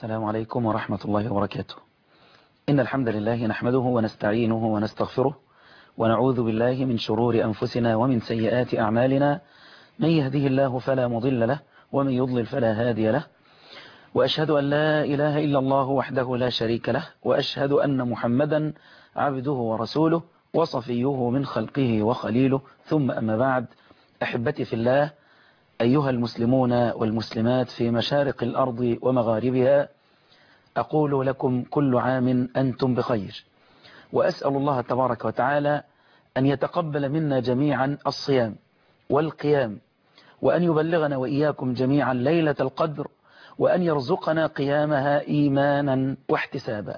السلام عليكم ورحمة الله وبركاته إن الحمد لله نحمده ونستعينه ونستغفره ونعوذ بالله من شرور أنفسنا ومن سيئات أعمالنا من يهده الله فلا مضل له ومن يضلل فلا هادي له وأشهد أن لا إله إلا الله وحده لا شريك له وأشهد أن محمدا عبده ورسوله وصفيه من خلقه وخليله ثم أما بعد أحبتي في الله أيها المسلمون والمسلمات في مشارق الأرض ومغاربها أقول لكم كل عام أنتم بخير وأسأل الله تبارك وتعالى أن يتقبل منا جميعا الصيام والقيام وأن يبلغنا وإياكم جميعا ليلة القدر وأن يرزقنا قيامها إيمانا واحتسابا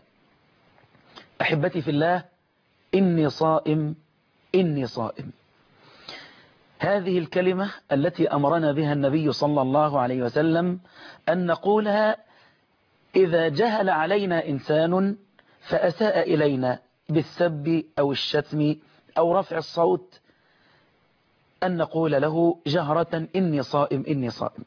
أحبتي في الله إني صائم إني صائم هذه الكلمة التي أمرنا بها النبي صلى الله عليه وسلم أن نقولها إذا جهل علينا إنسان فأساء إلينا بالسب أو الشتم أو رفع الصوت أن نقول له جهرة إني صائم إني صائم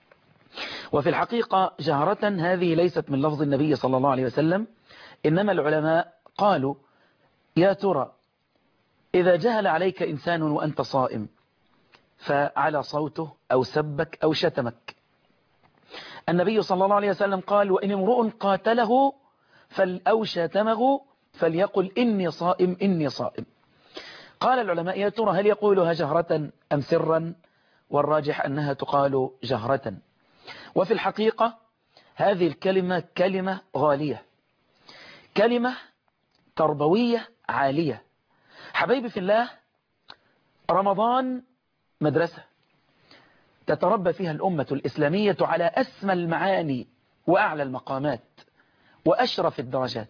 وفي الحقيقة جهرة هذه ليست من لفظ النبي صلى الله عليه وسلم إنما العلماء قالوا يا ترى إذا جهل عليك إنسان وأنت صائم فعلى صوته أو سبك أو شتمك النبي صلى الله عليه وسلم قال وإن امرؤ قاتله أو شتمه فليقل إني صائم إني صائم قال العلماء يا ترى هل يقولها جهرة أم سرا والراجح أنها تقال جهرة وفي الحقيقة هذه الكلمة كلمة غالية كلمة تربوية عالية حبايبي في الله رمضان مدرسة تتربى فيها الأمة الإسلامية على أسمى المعاني وأعلى المقامات وأشرف الدرجات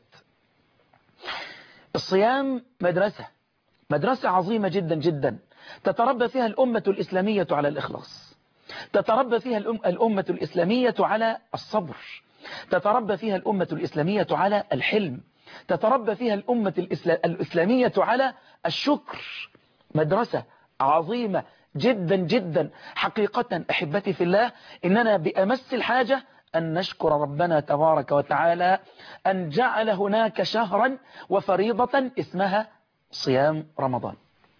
الصيام مدرسة مدرسة عظيمة جدا جدا تتربى فيها الأمة الإسلامية على الإخلاص تتربى فيها الأمة الإسلامية على الصبر تتربى فيها الأمة الإسلامية على الحلم تتربى فيها الأمة الإسلامية على الشكر مدرسة عظيمة جدا جدا حقيقة أحبتي في الله إننا بأمس الحاجة أن نشكر ربنا تبارك وتعالى أن جعل هناك شهرا وفريضة اسمها صيام رمضان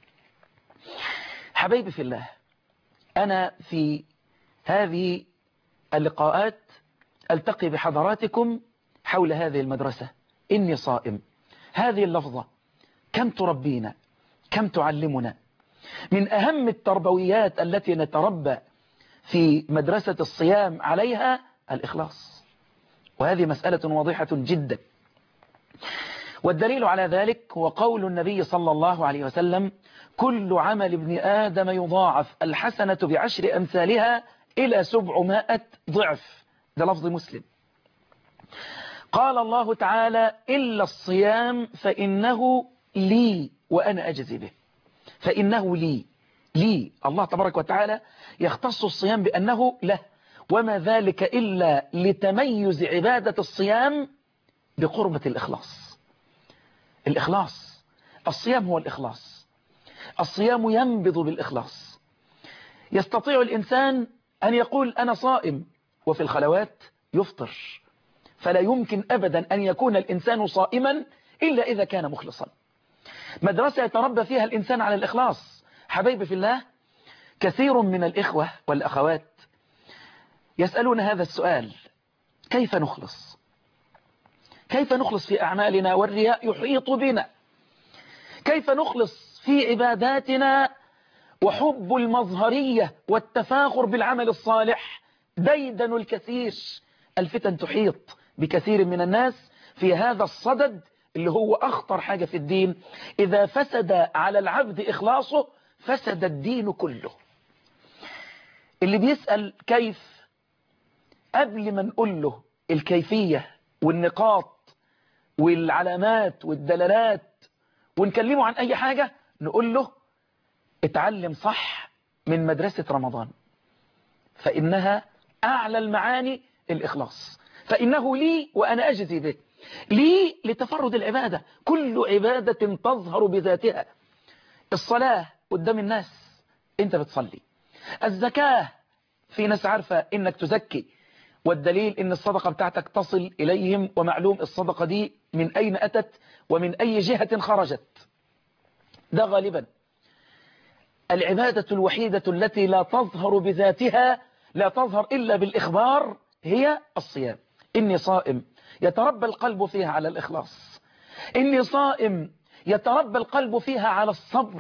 حبيبي في الله أنا في هذه اللقاءات ألتقي بحضراتكم حول هذه المدرسة إني صائم هذه اللفظة كم تربينا كم تعلمنا من أهم التربويات التي نتربى في مدرسة الصيام عليها الإخلاص وهذه مسألة واضحة جدا والدليل على ذلك هو قول النبي صلى الله عليه وسلم كل عمل ابن آدم يضاعف الحسنة بعشر أمثالها إلى سبعمائة ضعف ده لفظ مسلم قال الله تعالى إلا الصيام فإنه لي وأنا أجزي به فإنه لي لي الله تبارك وتعالى يختص الصيام بأنه له وما ذلك إلا لتميز عبادة الصيام بقربة الإخلاص الإخلاص الصيام هو الإخلاص الصيام ينبض بالإخلاص يستطيع الإنسان أن يقول أنا صائم وفي الخلوات يفطر فلا يمكن أبدا أن يكون الإنسان صائما إلا إذا كان مخلصا مدرسة يتربى فيها الإنسان على الإخلاص حبيبي في الله كثير من الإخوة والأخوات يسألون هذا السؤال كيف نخلص كيف نخلص في أعمالنا والرياء يحيط بنا كيف نخلص في عباداتنا وحب المظهرية والتفاخر بالعمل الصالح ديدن الكثير الفتن تحيط بكثير من الناس في هذا الصدد اللي هو أخطر حاجة في الدين إذا فسد على العبد إخلاصه فسد الدين كله اللي بيسأل كيف قبل ما نقول له الكيفية والنقاط والعلامات والدلالات ونكلمه عن أي حاجة نقول له اتعلم صح من مدرسة رمضان فإنها أعلى المعاني الإخلاص فإنه لي وأنا أجزي به لي لتفرد العبادة كل عبادة تظهر بذاتها الصلاة قدام الناس انت بتصلي الزكاة في ناس عارفة انك تزكي والدليل ان الصدقة بتاعتك تصل اليهم ومعلوم الصدقة دي من اين اتت ومن اي جهة خرجت ده غالبا العبادة الوحيدة التي لا تظهر بذاتها لا تظهر إلا بالإخبار هي الصيام إني صائم يتربى القلب فيها على الإخلاص إني صائم يتربى القلب فيها على الصبر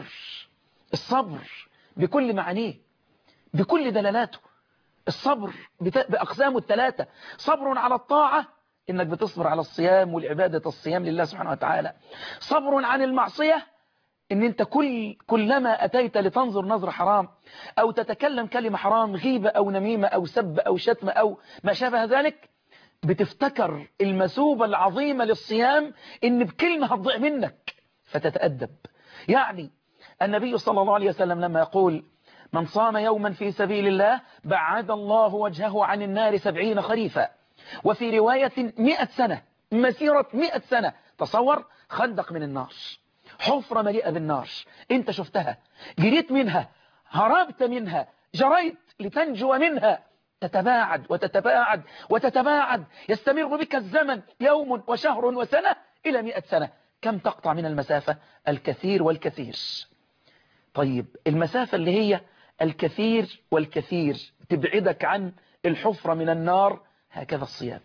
الصبر بكل معانيه بكل دلالاته الصبر بأقسامه الثلاثة صبر على الطاعة إنك بتصبر على الصيام والعبادة الصيام لله سبحانه وتعالى صبر عن المعصية ان انت كل كلما اتيت لتنظر نظر حرام او تتكلم كلمة حرام غيبة او نميمة او سب او شتم او ما شابه ذلك بتفتكر المثوبة العظيمة للصيام ان بكلمة هتضيع منك فتتأدب يعني النبي صلى الله عليه وسلم لما يقول من صام يوما في سبيل الله بعد الله وجهه عن النار سبعين خريفا وفي رواية مئة سنة مسيرة مئة سنة تصور خندق من النار حفرة مليئة بالنار انت شفتها جريت منها هربت منها جريت لتنجو منها تتباعد وتتباعد وتتباعد يستمر بك الزمن يوم وشهر وسنة إلى مئة سنة كم تقطع من المسافة الكثير والكثير طيب المسافة اللي هي الكثير والكثير تبعدك عن الحفرة من النار هكذا الصيام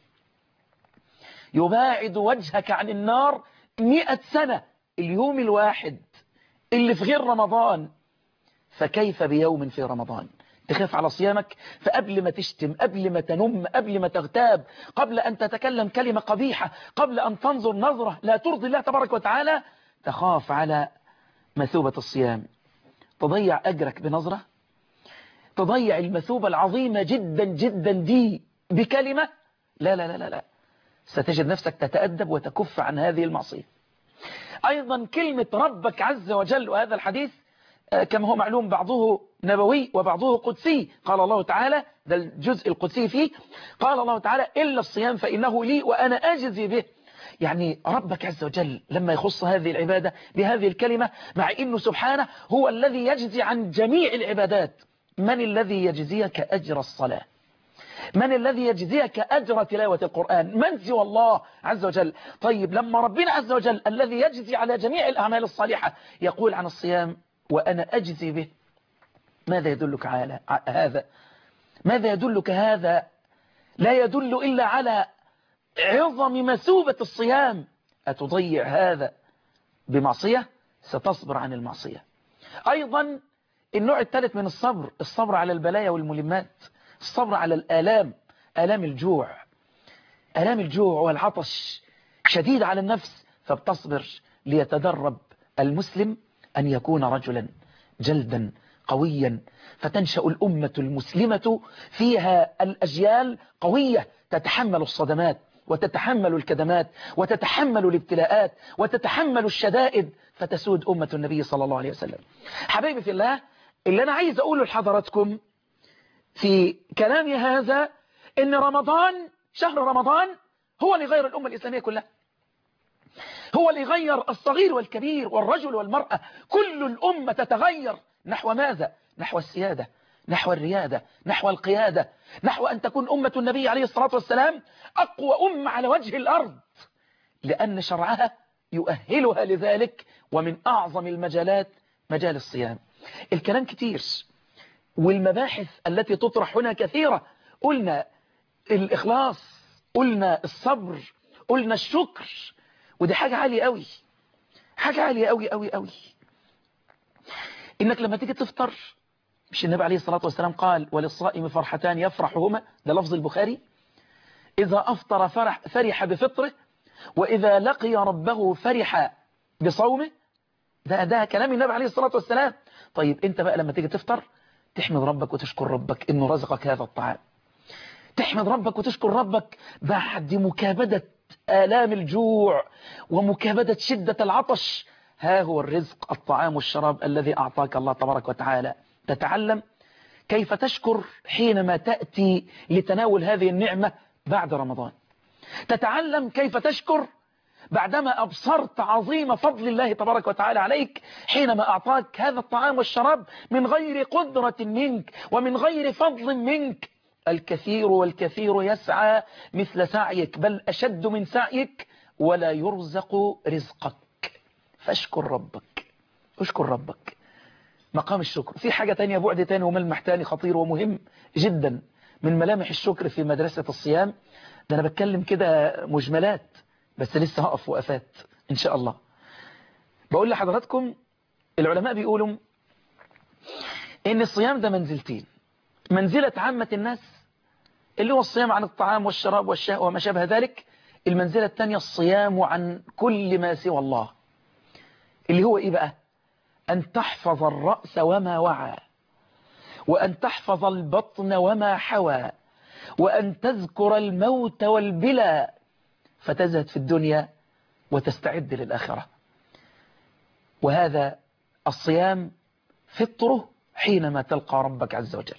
يباعد وجهك عن النار مئة سنة اليوم الواحد اللي في غير رمضان فكيف بيوم في رمضان تخاف على صيامك فقبل ما تشتم قبل ما تنم قبل ما تغتاب قبل أن تتكلم كلمة قبيحة قبل أن تنظر نظرة لا ترضي الله تبارك وتعالى تخاف على مثوبة الصيام تضيع أجرك بنظرة تضيع المثوبة العظيمة جدا جدا دي بكلمة لا لا لا لا, لا. ستجد نفسك تتأدب وتكف عن هذه المعصية أيضا كلمة ربك عز وجل وهذا الحديث كما هو معلوم بعضه نبوي وبعضه قدسي قال الله تعالى ده الجزء القدسي فيه قال الله تعالى إلا الصيام فإنه لي وأنا أجزي به يعني ربك عز وجل لما يخص هذه العبادة بهذه الكلمة مع إنه سبحانه هو الذي يجزي عن جميع العبادات من الذي يجزيك أجر الصلاة من الذي يجزيك أجر تلاوة القرآن من سوى الله عز وجل طيب لما ربنا عز وجل الذي يجزي على جميع الأعمال الصالحة يقول عن الصيام وأنا أجزي به ماذا يدلك على هذا ماذا يدلك هذا لا يدل إلا على عظم مثوبة الصيام أتضيع هذا بمعصية ستصبر عن المعصية أيضا النوع الثالث من الصبر الصبر على البلايا والملمات الصبر على الآلام آلام الجوع آلام الجوع والعطش شديد على النفس فبتصبر ليتدرب المسلم أن يكون رجلا جلدا قويا فتنشأ الأمة المسلمة فيها الأجيال قوية تتحمل الصدمات وتتحمل الكدمات وتتحمل الابتلاءات وتتحمل الشدائد فتسود أمة النبي صلى الله عليه وسلم حبايبي في الله اللي أنا عايز أقوله لحضراتكم في كلامي هذا ان رمضان شهر رمضان هو اللي غير الأمة الإسلامية كلها هو اللي غير الصغير والكبير والرجل والمرأة كل الأمة تتغير نحو ماذا؟ نحو السيادة نحو الريادة نحو القيادة نحو أن تكون أمة النبي عليه الصلاة والسلام أقوى أمة على وجه الأرض لأن شرعها يؤهلها لذلك ومن أعظم المجالات مجال الصيام الكلام كتير والمباحث التي تطرح هنا كثيرة قلنا الإخلاص قلنا الصبر قلنا الشكر ودي حاجة عالية قوي حاجة عالية قوي قوي قوي إنك لما تيجي تفطر مش النبي عليه الصلاة والسلام قال وللصائم فرحتان يفرحهما ده لفظ البخاري إذا أفطر فرح, فرح بفطره وإذا لقي ربه فرح بصومه ده ده كلام النبي عليه الصلاة والسلام طيب انت بقى لما تيجي تفطر تحمد ربك وتشكر ربك انه رزقك هذا الطعام تحمد ربك وتشكر ربك بعد مكابدة آلام الجوع ومكابدة شدة العطش ها هو الرزق الطعام والشراب الذي أعطاك الله تبارك وتعالى تتعلم كيف تشكر حينما تأتي لتناول هذه النعمة بعد رمضان تتعلم كيف تشكر بعدما أبصرت عظيم فضل الله تبارك وتعالى عليك حينما أعطاك هذا الطعام والشراب من غير قدرة منك ومن غير فضل منك الكثير والكثير يسعى مثل سعيك بل أشد من سعيك ولا يرزق رزقك فاشكر ربك اشكر ربك مقام الشكر في حاجة تانية بعد تاني وملمح تاني خطير ومهم جدا من ملامح الشكر في مدرسة الصيام ده أنا بتكلم كده مجملات بس لسه هقف وقفات إن شاء الله بقول لحضراتكم العلماء بيقولوا إن الصيام ده منزلتين منزلة عامة الناس اللي هو الصيام عن الطعام والشراب والشهوة وما شابه ذلك المنزلة الثانية الصيام عن كل ما سوى الله اللي هو إيه بقى أن تحفظ الرأس وما وعى وأن تحفظ البطن وما حوى وأن تذكر الموت والبلى فتزهد في الدنيا وتستعد للآخرة وهذا الصيام فطره حينما تلقى ربك عز وجل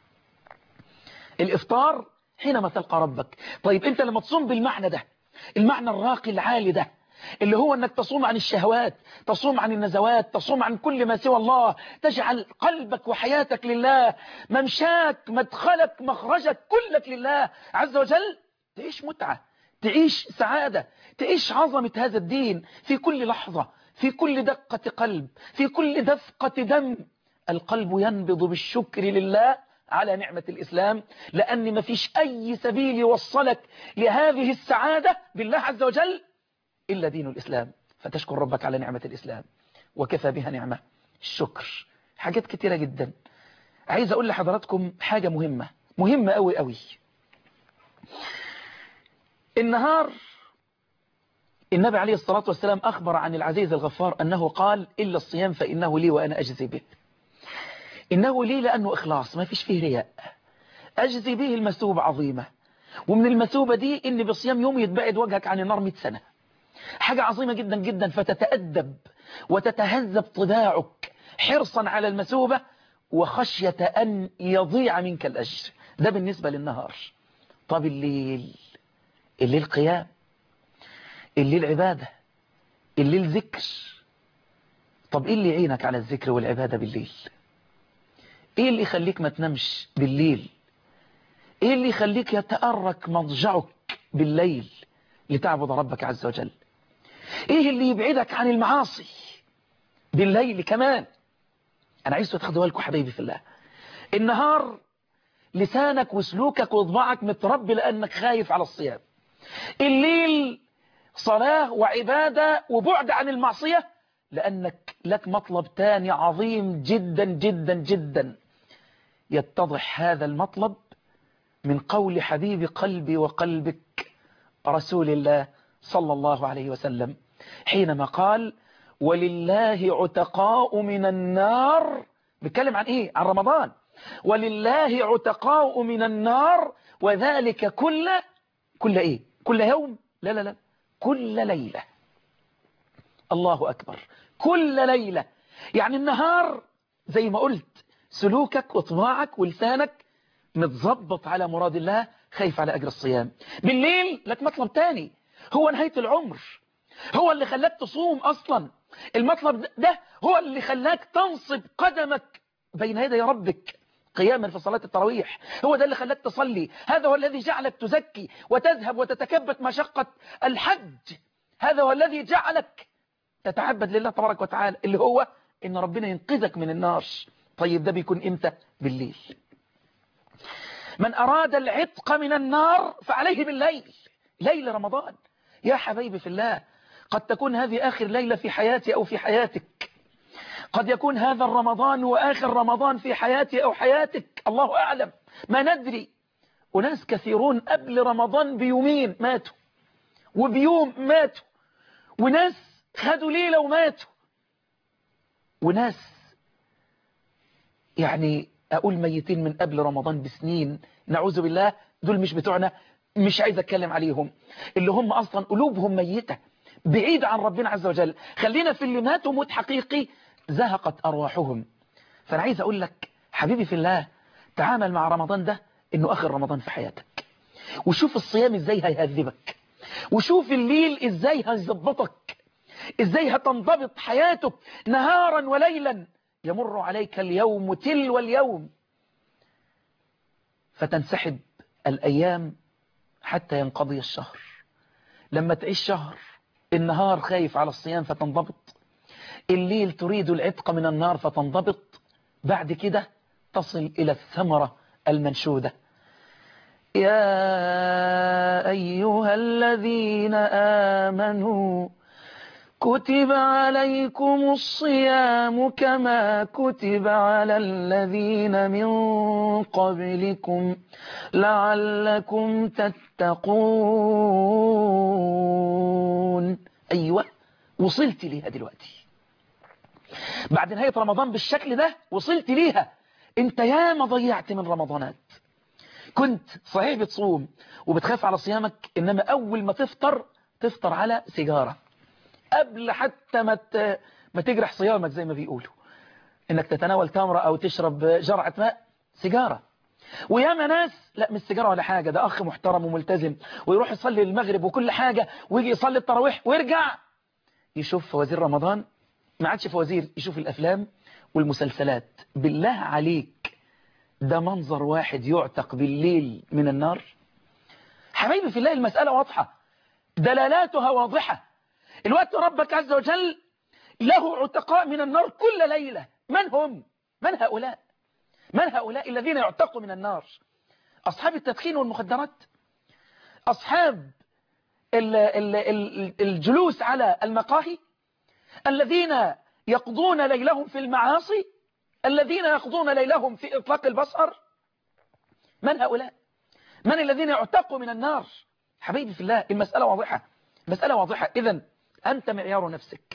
الإفطار حينما تلقى ربك طيب أنت لما تصوم بالمعنى ده المعنى الراقي العالي ده اللي هو أنك تصوم عن الشهوات تصوم عن النزوات تصوم عن كل ما سوى الله تجعل قلبك وحياتك لله ممشاك مدخلك مخرجك كلك لله عز وجل تعيش متعة تعيش سعادة تعيش عظمة هذا الدين في كل لحظة في كل دقة قلب في كل دفقة دم القلب ينبض بالشكر لله على نعمة الإسلام لأن ما فيش أي سبيل يوصلك لهذه السعادة بالله عز وجل إلا دين الإسلام فتشكر ربك على نعمة الإسلام وكفى بها نعمة الشكر حاجات كتيرة جدا عايز أقول لحضراتكم حاجة مهمة مهمة أوي أوي النهار النبي عليه الصلاة والسلام أخبر عن العزيز الغفار أنه قال إلا الصيام فإنه لي وأنا أجزي به إنه لي لأنه إخلاص ما فيش فيه رياء أجزي به المثوبة عظيمة ومن المثوبة دي إن بصيام يوم يتبعد وجهك عن النار 100 سنة حاجة عظيمة جدا جدا فتتأدب وتتهذب طباعك حرصا على المثوبة وخشية أن يضيع منك الأجر ده بالنسبة للنهار طب الليل الليل قيام الليل عبادة الليل ذكر طب ايه اللي يعينك على الذكر والعبادة بالليل ايه اللي يخليك ما تنامش بالليل ايه اللي يخليك يتأرك مضجعك بالليل لتعبد ربك عز وجل ايه اللي يبعدك عن المعاصي بالليل كمان انا عايز تاخدوا بالكم حبايبي في الله النهار لسانك وسلوكك وطباعك متربي لانك خايف على الصيام الليل صلاة وعبادة وبعد عن المعصية لأنك لك مطلب تاني عظيم جدا جدا جدا يتضح هذا المطلب من قول حبيب قلبي وقلبك رسول الله صلى الله عليه وسلم حينما قال ولله عتقاء من النار بيتكلم عن ايه عن رمضان ولله عتقاء من النار وذلك كل كل ايه كل يوم لا لا لا كل ليلة الله أكبر كل ليلة يعني النهار زي ما قلت سلوكك وطباعك ولسانك متظبط على مراد الله خايف على أجر الصيام بالليل لك مطلب تاني هو نهاية العمر هو اللي خلاك تصوم أصلا المطلب ده هو اللي خلاك تنصب قدمك بين يدي ربك قياما في صلاة التراويح هو ده اللي خلاك تصلي هذا هو الذي جعلك تزكي وتذهب وتتكبت مشقة الحج هذا هو الذي جعلك تتعبد لله تبارك وتعالى اللي هو ان ربنا ينقذك من النار طيب ده بيكون امتى بالليل من اراد العتق من النار فعليه بالليل ليل رمضان يا حبيبي في الله قد تكون هذه اخر ليلة في حياتي او في حياتك قد يكون هذا الرمضان وآخر رمضان في حياتي أو حياتك الله أعلم ما ندري وناس كثيرون قبل رمضان بيومين ماتوا وبيوم ماتوا وناس خدوا ليلة وماتوا وناس يعني أقول ميتين من قبل رمضان بسنين نعوذ بالله دول مش بتوعنا مش عايز أتكلم عليهم اللي هم أصلا قلوبهم ميتة بعيد عن ربنا عز وجل خلينا في اللي ماتوا موت حقيقي زهقت أرواحهم فأنا عايز أقول لك حبيبي في الله تعامل مع رمضان ده إنه آخر رمضان في حياتك وشوف الصيام إزاي هيهذبك وشوف الليل إزاي هيظبطك إزاي هتنضبط حياتك نهارا وليلا يمر عليك اليوم تلو اليوم فتنسحب الأيام حتى ينقضي الشهر لما تعيش شهر النهار خايف على الصيام فتنضبط الليل تريد العتق من النار فتنضبط بعد كده تصل إلى الثمرة المنشودة يا أيها الذين آمنوا كتب عليكم الصيام كما كتب على الذين من قبلكم لعلكم تتقون أيوة وصلت ليها دلوقتي بعد نهاية رمضان بالشكل ده وصلت ليها انت يا ما ضيعت من رمضانات كنت صحيح بتصوم وبتخاف على صيامك إنما أول ما تفطر تفطر على سيجارة قبل حتى ما ما تجرح صيامك زي ما بيقولوا انك تتناول تمرة او تشرب جرعة ماء سيجارة وياما ناس لا مش سيجارة ولا حاجة ده اخ محترم وملتزم ويروح يصلي المغرب وكل حاجة ويجي يصلي التراويح ويرجع يشوف فوازير رمضان ما عادش فوازير يشوف الافلام والمسلسلات بالله عليك ده منظر واحد يعتق بالليل من النار حبايبي في الله المسألة واضحة دلالاتها واضحة الوقت ربك عز وجل له عتقاء من النار كل ليلة من هم؟ من هؤلاء؟ من هؤلاء الذين يعتقوا من النار؟ أصحاب التدخين والمخدرات أصحاب ال ال ال الجلوس على المقاهي الذين يقضون ليلهم في المعاصي الذين يقضون ليلهم في إطلاق البصر من هؤلاء؟ من الذين يعتقوا من النار؟ حبيبي في الله المسألة واضحة مسألة واضحة إذن أنت معيار نفسك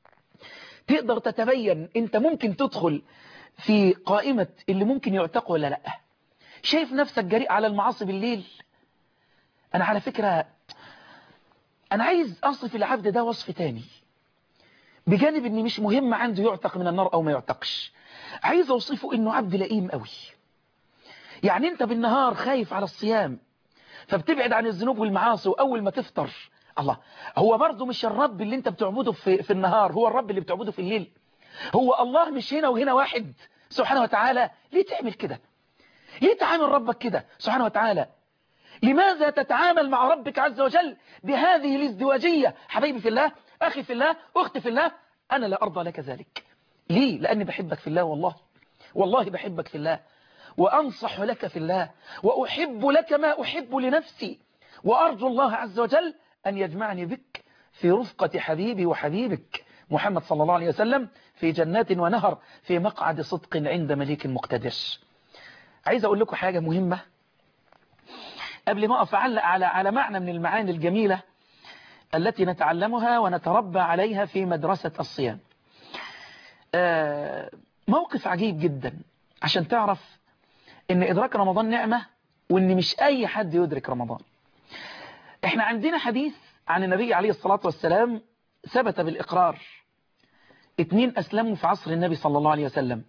تقدر تتبين أنت ممكن تدخل في قائمة اللي ممكن يعتق ولا لا شايف نفسك جريء على المعاصي بالليل أنا على فكرة أنا عايز أصف العبد ده وصف تاني بجانب أني مش مهم عنده يعتق من النار أو ما يعتقش عايز أوصفه أنه عبد لئيم قوي يعني أنت بالنهار خايف على الصيام فبتبعد عن الذنوب والمعاصي وأول ما تفطر الله هو برضه مش الرب اللي انت بتعبده في, في النهار هو الرب اللي بتعبده في الليل هو الله مش هنا وهنا واحد سبحانه وتعالى ليه تعمل كده ليه تعامل ربك كده سبحانه وتعالى لماذا تتعامل مع ربك عز وجل بهذه الازدواجية حبيبي في الله أخي في الله أختي في الله أنا لا أرضى لك ذلك ليه لأني بحبك في الله والله والله بحبك في الله وأنصح لك في الله وأحب لك ما أحب لنفسي وأرجو الله عز وجل أن يجمعني بك في رفقة حبيبي وحبيبك محمد صلى الله عليه وسلم في جنات ونهر في مقعد صدق عند مليك مقتدر عايز أقول لكم حاجة مهمة قبل ما أقف أعلق على على معنى من المعاني الجميلة التي نتعلمها ونتربى عليها في مدرسة الصيام موقف عجيب جدا عشان تعرف ان إدراك رمضان نعمة وان مش أي حد يدرك رمضان احنا عندنا حديث عن النبي عليه الصلاة والسلام ثبت بالإقرار اتنين أسلموا في عصر النبي صلى الله عليه وسلم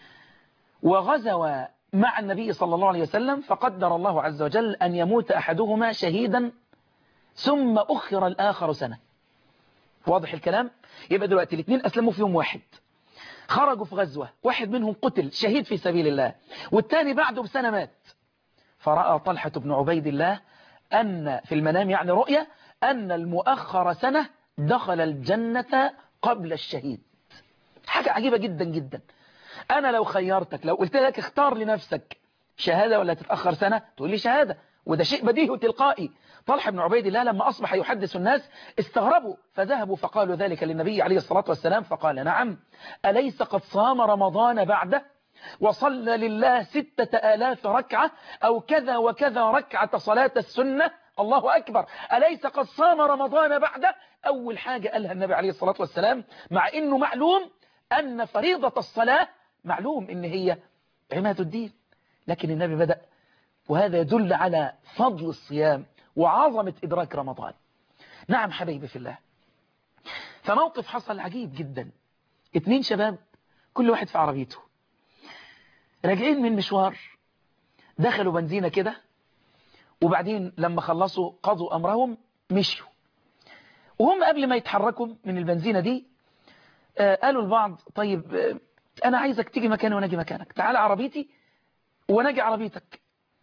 وغزوا مع النبي صلى الله عليه وسلم فقدر الله عز وجل أن يموت أحدهما شهيدا ثم أخر الآخر سنة واضح الكلام يبقى دلوقتي الاثنين أسلموا في يوم واحد خرجوا في غزوة واحد منهم قتل شهيد في سبيل الله والتاني بعده بسنة مات فرأى طلحة بن عبيد الله أن في المنام يعني رؤية أن المؤخر سنة دخل الجنة قبل الشهيد حاجة عجيبة جدا جدا أنا لو خيرتك لو قلت لك اختار لنفسك شهادة ولا تتأخر سنة تقول لي شهادة وده شيء بديهي وتلقائي طلحة بن عبيد الله لما أصبح يحدث الناس استغربوا فذهبوا فقالوا ذلك للنبي عليه الصلاة والسلام فقال نعم أليس قد صام رمضان بعده وصلى لله ستة آلاف ركعة أو كذا وكذا ركعة صلاة السنة الله أكبر أليس قد صام رمضان بعده أول حاجة قالها النبي عليه الصلاة والسلام مع أنه معلوم أن فريضة الصلاة معلوم أن هي عماد الدين لكن النبي بدأ وهذا يدل على فضل الصيام وعظمة إدراك رمضان نعم حبيبي في الله فموقف حصل عجيب جدا اتنين شباب كل واحد في عربيته راجعين من مشوار دخلوا بنزينة كده وبعدين لما خلصوا قضوا أمرهم مشوا وهم قبل ما يتحركوا من البنزينة دي آه قالوا البعض طيب آه أنا عايزك تيجي مكاني وانا اجي مكانك تعال عربيتي وانا اجي عربيتك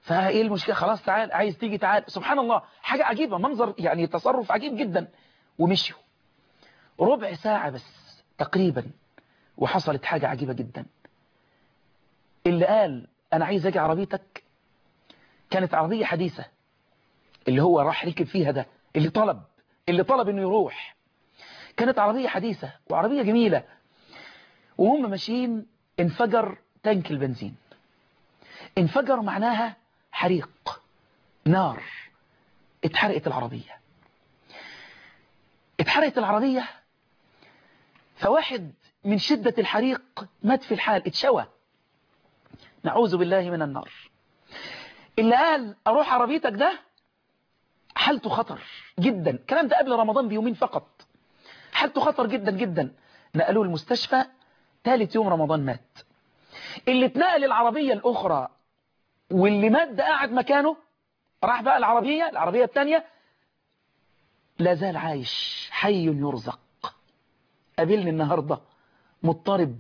فايه المشكلة خلاص تعال عايز تيجي تعال سبحان الله حاجة عجيبة منظر يعني تصرف عجيب جدا ومشيوا ربع ساعة بس تقريبا وحصلت حاجة عجيبة جدا اللي قال انا عايز اجي عربيتك كانت عربية حديثة اللي هو راح ركب فيها ده اللي طلب اللي طلب انه يروح كانت عربية حديثة وعربية جميلة وهم ماشيين انفجر تانك البنزين انفجر معناها حريق نار اتحرقت العربية اتحرقت العربية فواحد من شدة الحريق مات في الحال اتشوى نعوذ بالله من النار اللي قال اروح عربيتك ده حالته خطر جدا الكلام ده قبل رمضان بيومين فقط حالته خطر جدا جدا نقلوه المستشفى ثالث يوم رمضان مات اللي اتنقل العربية الأخرى واللي مات ده قاعد مكانه راح بقى العربية العربية الثانية لا زال عايش حي يرزق قابلني النهاردة مضطرب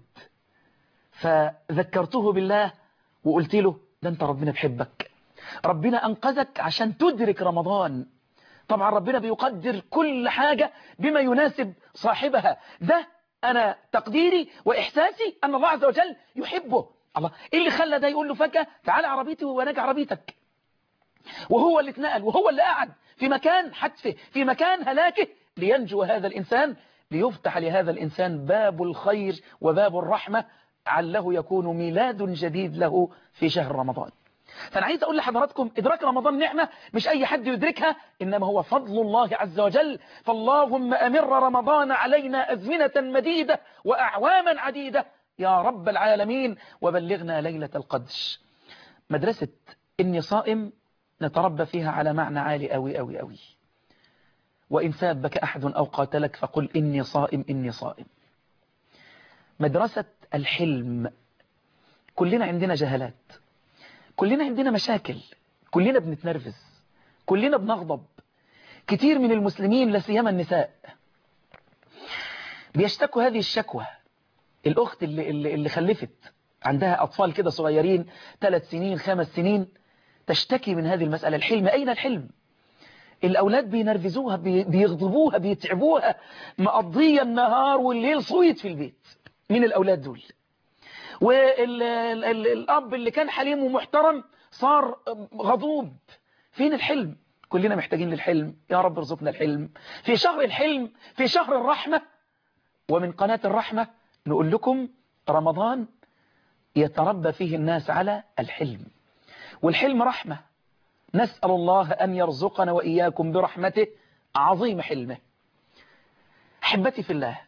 فذكرته بالله وقلت له ده انت ربنا بحبك ربنا أنقذك عشان تدرك رمضان طبعا ربنا بيقدر كل حاجة بما يناسب صاحبها ده أنا تقديري وإحساسي أن الله عز وجل يحبه الله إيه اللي خلى ده يقول له فجأة تعالى عربيتي وأنا عربيتك وهو اللي اتنقل وهو اللي قعد في مكان حتفه في مكان هلاكه لينجو هذا الإنسان ليفتح لهذا الإنسان باب الخير وباب الرحمة عله يكون ميلاد جديد له في شهر رمضان فأنا عايز أقول لحضراتكم إدراك رمضان نعمة مش أي حد يدركها إنما هو فضل الله عز وجل فاللهم أمر رمضان علينا أزمنة مديدة وأعواما عديدة يا رب العالمين وبلغنا ليلة القدر مدرسة إني صائم نتربى فيها على معنى عالي أوي أوي أوي وإن سابك أحد أو قاتلك فقل إني صائم إني صائم مدرسة الحلم كلنا عندنا جهلات كلنا عندنا مشاكل كلنا بنتنرفز كلنا بنغضب كتير من المسلمين لا سيما النساء بيشتكوا هذه الشكوى الأخت اللي, اللي, اللي خلفت عندها أطفال كده صغيرين ثلاث سنين خمس سنين تشتكي من هذه المسألة الحلم أين الحلم الأولاد بينرفزوها بيغضبوها بيتعبوها مقضية النهار والليل صويت في البيت من الأولاد دول والأب اللي كان حليم ومحترم صار غضوب فين الحلم كلنا محتاجين للحلم يا رب ارزقنا الحلم في شهر الحلم في شهر الرحمة ومن قناة الرحمة نقول لكم رمضان يتربى فيه الناس على الحلم والحلم رحمة نسأل الله أن يرزقنا وإياكم برحمته عظيم حلمه أحبتي في الله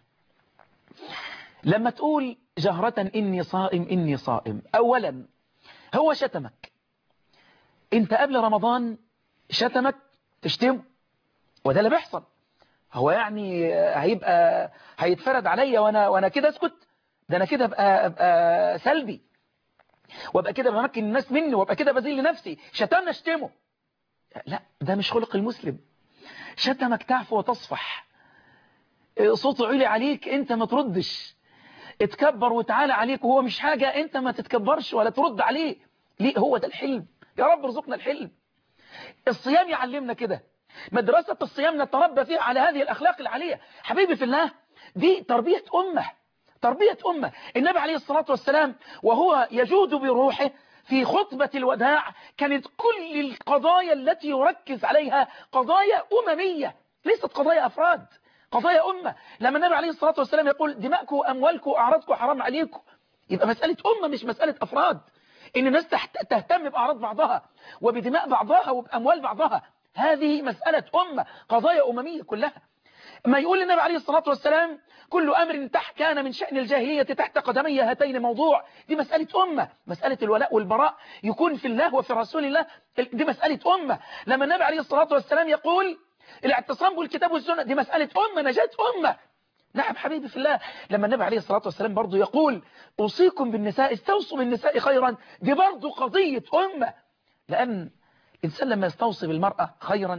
لما تقول جهرة إني صائم إني صائم أولا هو شتمك انت قبل رمضان شتمك تشتمه وده اللي بيحصل هو يعني هيبقى هيتفرد عليا وانا وانا كده اسكت ده انا كده ابقى ابقى سلبي وابقى كده بمكن الناس مني وابقى كده بذل نفسي شتمنا اشتمه لا ده مش خلق المسلم شتمك تعفو وتصفح صوته علي عليك انت ما تردش اتكبر وتعالى عليك وهو مش حاجة انت ما تتكبرش ولا ترد عليه ليه هو ده الحلم يا رب ارزقنا الحلم الصيام يعلمنا كده مدرسة الصيام نتربى فيها على هذه الأخلاق العالية حبيبي في الله دي تربية أمة تربية أمة النبي عليه الصلاة والسلام وهو يجود بروحه في خطبة الوداع كانت كل القضايا التي يركز عليها قضايا أممية ليست قضايا أفراد قضايا أمة لما النبي عليه الصلاة والسلام يقول دماءكم وأموالكم وأعراضكم حرام عليكم يبقى مسألة أمة مش مسألة أفراد إن الناس تهتم بأعراض بعضها وبدماء بعضها وبأموال بعضها هذه مسألة أمة قضايا أممية كلها ما يقول النبي عليه الصلاة والسلام كل أمر تحت كان من شأن الجاهلية تحت قدمي هاتين موضوع دي مسألة أمة مسألة الولاء والبراء يكون في الله وفي رسول الله دي مسألة أمة لما النبي عليه الصلاة والسلام يقول الاعتصام بالكتاب والسنة دي مسألة أمة نجاة أمة نعم حبيبي في الله لما النبي عليه الصلاة والسلام برضو يقول أوصيكم بالنساء استوصوا بالنساء خيرا دي برضو قضية أمة لأن الإنسان لما يستوصي بالمرأة خيرا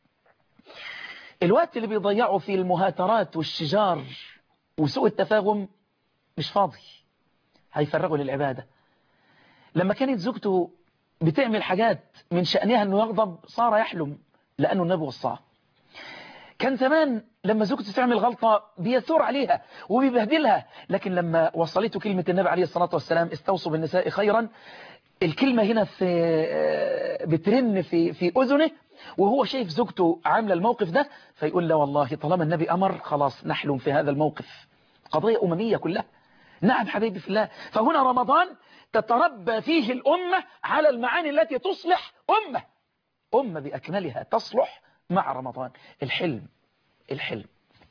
الوقت اللي بيضيعه في المهاترات والشجار وسوء التفاهم مش فاضي هيفرغه للعبادة لما كانت زوجته بتعمل حاجات من شأنها أنه يغضب صار يحلم لأنه النبي وصاه كان زمان لما زوجته تعمل غلطة بيثور عليها وبيبهدلها لكن لما وصلته كلمة النبي عليه الصلاة والسلام استوصوا بالنساء خيرا الكلمة هنا في بترن في في أذنه وهو شايف زوجته عاملة الموقف ده فيقول لا والله طالما النبي أمر خلاص نحلم في هذا الموقف قضية أممية كلها نعم حبيبي في الله فهنا رمضان تتربى فيه الأمة على المعاني التي تصلح أمة أمة بأكملها تصلح مع رمضان الحلم الحلم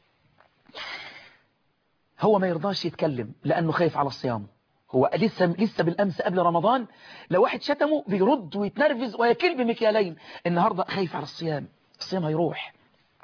هو ما يرضاش يتكلم لأنه خايف على الصيام هو لسه لسه بالأمس قبل رمضان لو واحد شتمه بيرد ويتنرفز ويكل بمكيالين النهاردة خايف على الصيام الصيام هيروح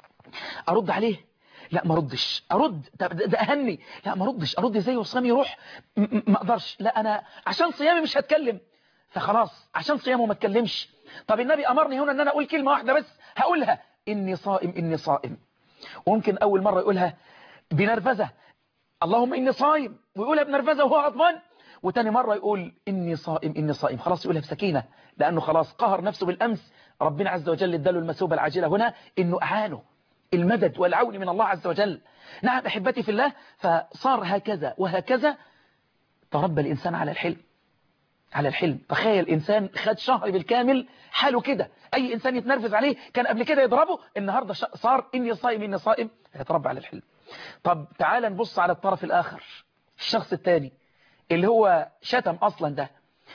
أرد عليه لا ما ردش أرد ده أهني لا ما ردش أرد ازاي والصيام يروح ما أقدرش لا أنا عشان صيامي مش هتكلم فخلاص عشان صيامه ما اتكلمش طب النبي أمرني هنا أن أنا أقول كلمة واحدة بس هقولها إني صائم إني صائم وممكن أول مرة يقولها بنرفزة اللهم إني صائم ويقولها بنرفزة وهو غضبان وتاني مرة يقول إني صائم إني صائم خلاص يقولها بسكينة لأنه خلاص قهر نفسه بالأمس ربنا عز وجل اداله المثوبة العاجلة هنا إنه أعانه المدد والعون من الله عز وجل نعم أحبتي في الله فصار هكذا وهكذا تربى الإنسان على الحلم على الحلم تخيل إنسان خد شهر بالكامل حاله كده أي إنسان يتنرفز عليه كان قبل كده يضربه النهاردة صار إني صائم إني صائم يتربى على الحلم طب تعال نبص على الطرف الآخر الشخص الثاني اللي هو شتم أصلا ده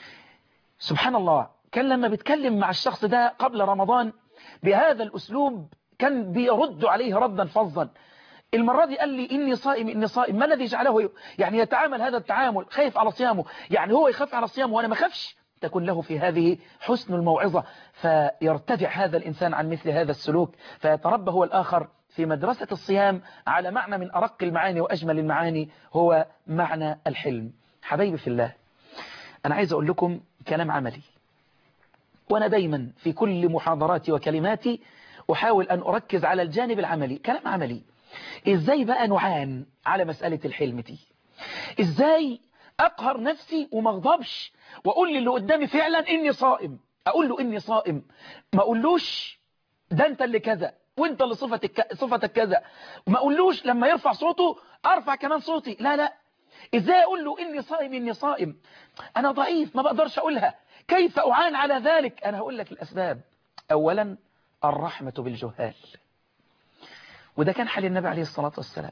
سبحان الله كان لما بيتكلم مع الشخص ده قبل رمضان بهذا الأسلوب كان بيرد عليه ردا فظا المرة دي قال لي إني صائم إني صائم ما الذي جعله يعني يتعامل هذا التعامل خايف على صيامه يعني هو يخاف على صيامه وأنا ما خافش تكون له في هذه حسن الموعظة فيرتفع هذا الإنسان عن مثل هذا السلوك فيتربى هو الآخر في مدرسة الصيام على معنى من أرق المعاني وأجمل المعاني هو معنى الحلم حبايبي في الله أنا عايز أقول لكم كلام عملي وأنا دايما في كل محاضراتي وكلماتي أحاول أن أركز على الجانب العملي كلام عملي إزاي بقى نعان على مسألة الحلم دي إزاي أقهر نفسي وما اغضبش وأقول للي قدامي فعلا إني صائم أقول له إني صائم ما أقولوش ده أنت اللي كذا وانت اللي صفتك, صفتك كذا ما أقولوش لما يرفع صوته أرفع كمان صوتي لا لا إزاي أقول له إني صائم إني صائم أنا ضعيف ما بقدرش أقولها كيف أعان على ذلك أنا هقول لك الأسباب أولا الرحمة بالجهال وده كان حال النبي عليه الصلاة والسلام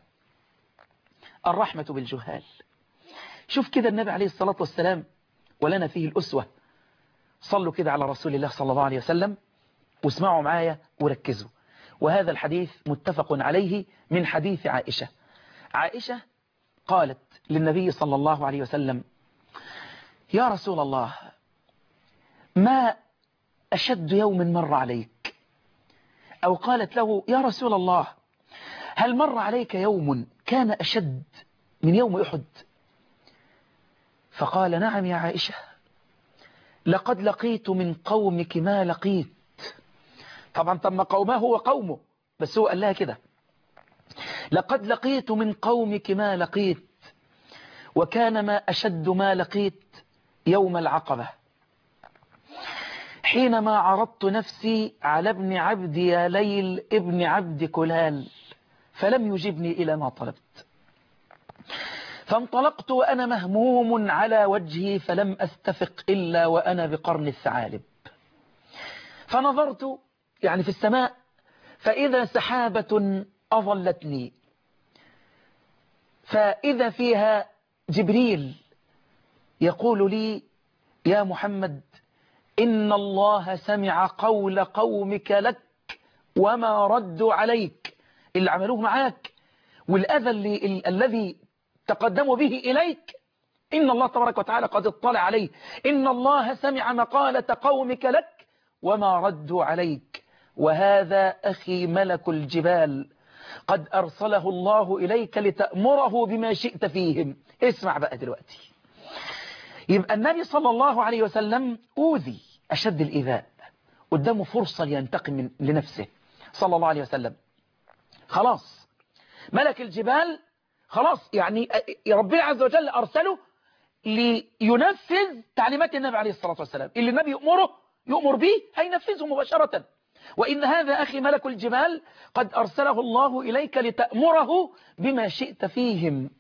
الرحمة بالجهال شوف كده النبي عليه الصلاة والسلام ولنا فيه الأسوة صلوا كده على رسول الله صلى الله عليه وسلم واسمعوا معايا وركزوا وهذا الحديث متفق عليه من حديث عائشة عائشة قالت للنبي صلى الله عليه وسلم يا رسول الله ما أشد يوم مر عليك أو قالت له يا رسول الله هل مر عليك يوم كان أشد من يوم أحد فقال نعم يا عائشة لقد لقيت من قومك ما لقيت طبعا تم قومه هو قومه بس هو قال لها كده لقد لقيت من قومك ما لقيت وكان ما أشد ما لقيت يوم العقبة حينما عرضت نفسي على ابن عبد يا ليل ابن عبد كلال فلم يجبني إلى ما طلبت فانطلقت وأنا مهموم على وجهي فلم أستفق إلا وأنا بقرن الثعالب فنظرت يعني في السماء فإذا سحابة أظلتني فإذا فيها جبريل يقول لي يا محمد إن الله سمع قول قومك لك وما ردوا عليك اللي عملوه معاك والأذى اللي ال الذي تقدموا به إليك إن الله تبارك وتعالى قد اطلع عليه إن الله سمع مقالة قومك لك وما ردوا عليك وهذا أخي ملك الجبال قد أرسله الله إليك لتأمره بما شئت فيهم اسمع بقى دلوقتي يبقى النبي صلى الله عليه وسلم أوذي أشد الإيذاء قدامه فرصة لينتقم من لنفسه صلى الله عليه وسلم خلاص ملك الجبال خلاص يعني ربنا عز وجل أرسله لينفذ تعليمات النبي عليه الصلاة والسلام اللي النبي يأمره يؤمر به هينفذه مباشرة وإن هذا أخي ملك الجبال قد أرسله الله إليك لتأمره بما شئت فيهم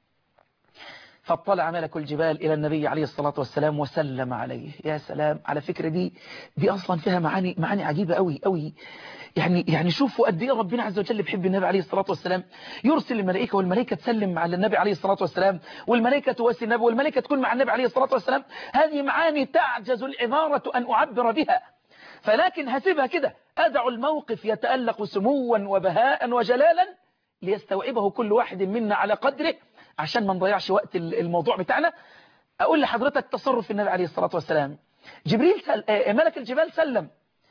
فاطلع ملك الجبال إلى النبي عليه الصلاة والسلام وسلم عليه يا سلام على فكرة دي دي أصلا فيها معاني معاني عجيبة قوي قوي يعني يعني شوفوا قد ايه ربنا عز وجل بيحب النبي عليه الصلاة والسلام يرسل الملائكة والملائكة تسلم على النبي عليه الصلاة والسلام والملائكة تواسي النبي والملائكة تكون مع النبي عليه الصلاة والسلام هذه معاني تعجز العبارة أن أعبر بها فلكن هسيبها كده أدع الموقف يتألق سموا وبهاء وجلالا ليستوعبه كل واحد منا على قدره عشان ما نضيعش وقت الموضوع بتاعنا أقول لحضرتك تصرف النبي عليه الصلاة والسلام جبريل سل... ملك الجبال سلم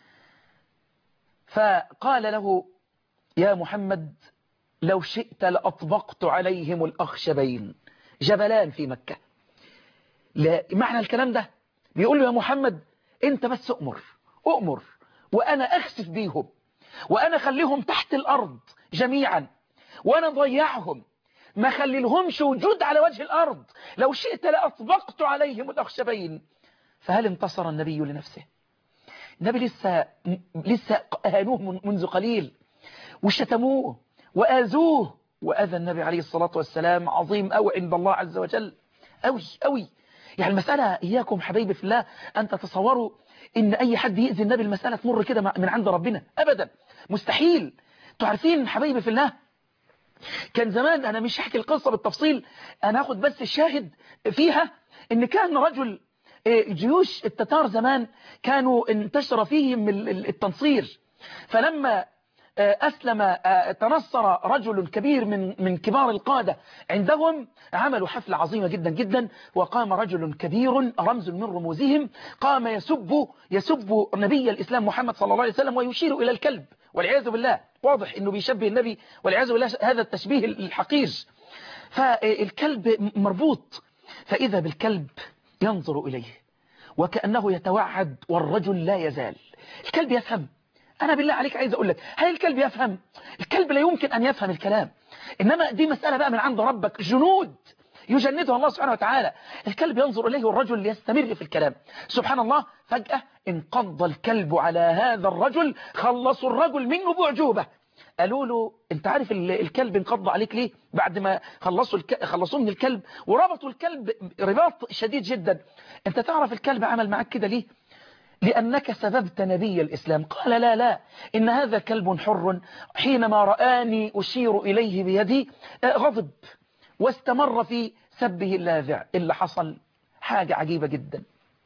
فقال له يا محمد لو شئت لأطبقت عليهم الأخشبين جبلان في مكة لا معنى الكلام ده بيقول له يا محمد انت بس أؤمر أؤمر وأنا أخسف بيهم وأنا خليهم تحت الأرض جميعا وأنا ضيعهم ما خليلهمش وجود على وجه الأرض لو شئت لأطبقت عليهم الأخشبين فهل انتصر النبي لنفسه النبي لسه لسه أهانوه منذ قليل وشتموه وآذوه وأذى النبي عليه الصلاة والسلام عظيم أو عند الله عز وجل أوي أوي يعني المسألة إياكم حبيبي في الله أن تتصوروا إن أي حد يأذي النبي المسألة تمر كده من عند ربنا أبدا مستحيل تعرفين حبيبي في الله كان زمان أنا مش هحكي القصة بالتفصيل أنا هاخد بس الشاهد فيها إن كان رجل جيوش التتار زمان كانوا انتشر فيهم التنصير فلما أسلم تنصر رجل كبير من من كبار القادة عندهم عملوا حفلة عظيمة جدا جدا وقام رجل كبير رمز من رموزهم قام يسب يسب نبي الإسلام محمد صلى الله عليه وسلم ويشير إلى الكلب والعياذ بالله واضح أنه بيشبه النبي والعياذ بالله هذا التشبيه الحقير فالكلب مربوط فإذا بالكلب ينظر إليه وكأنه يتوعد والرجل لا يزال الكلب يفهم أنا بالله عليك عايز أقول لك هل الكلب يفهم الكلب لا يمكن أن يفهم الكلام إنما دي مسألة بقى من عند ربك جنود يجندها الله سبحانه وتعالى الكلب ينظر إليه والرجل يستمر في الكلام سبحان الله فجأة انقض الكلب على هذا الرجل خلصوا الرجل منه بأعجوبة قالوا له انت عارف الكلب انقض عليك ليه بعد ما خلصوا الك... خلصوه من الكلب وربطوا الكلب رباط شديد جدا انت تعرف الكلب عمل معاك كده ليه لأنك سببت نبي الإسلام قال لا لا إن هذا كلب حر حينما رآني أشير إليه بيدي غضب واستمر في سبه اللاذع اللي حصل حاجة عجيبة جدا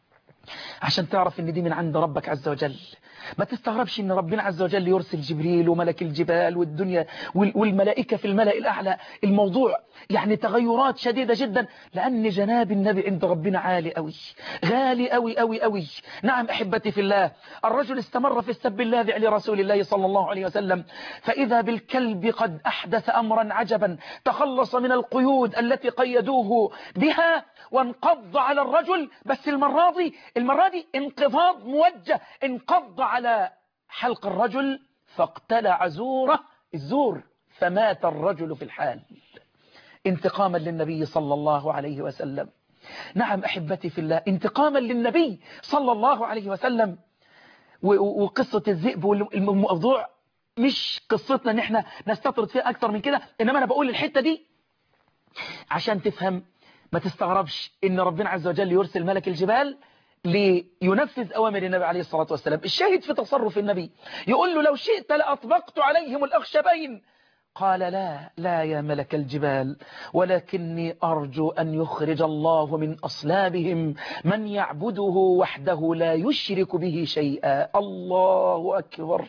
عشان تعرف ان دي من عند ربك عز وجل ما تستغربش ان ربنا عز وجل يرسل جبريل وملك الجبال والدنيا والملائكة في الملأ الأعلى الموضوع يعني تغيرات شديدة جدا لأن جناب النبي عند ربنا عالي قوي غالي قوي قوي قوي نعم أحبتي في الله الرجل استمر في السب اللاذع لرسول الله صلى الله عليه وسلم فإذا بالكلب قد أحدث أمرا عجبا تخلص من القيود التي قيدوه بها وانقض على الرجل بس المرة دي المرة دي انقضاض موجه انقض على حلق الرجل فاقتلع زوره الزور فمات الرجل في الحال انتقاما للنبي صلى الله عليه وسلم نعم أحبتي في الله انتقاما للنبي صلى الله عليه وسلم وقصة الذئب والموضوع مش قصتنا ان احنا نستطرد فيها اكتر من كده انما انا بقول الحتة دي عشان تفهم ما تستغربش ان ربنا عز وجل يرسل ملك الجبال لينفذ أوامر النبي عليه الصلاة والسلام الشاهد في تصرف النبي يقول له لو شئت لأطبقت عليهم الأخشبين قال لا لا يا ملك الجبال ولكني أرجو أن يخرج الله من أصلابهم من يعبده وحده لا يشرك به شيئا الله أكبر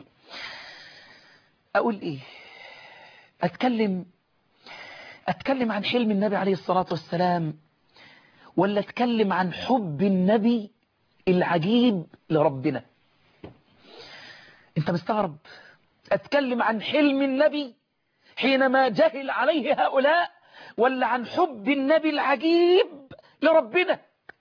أقول إيه أتكلم أتكلم عن حلم النبي عليه الصلاة والسلام ولا أتكلم عن حب النبي العجيب لربنا انت مستغرب أتكلم عن حلم النبي حينما جهل عليه هؤلاء ولا عن حب النبي العجيب لربنا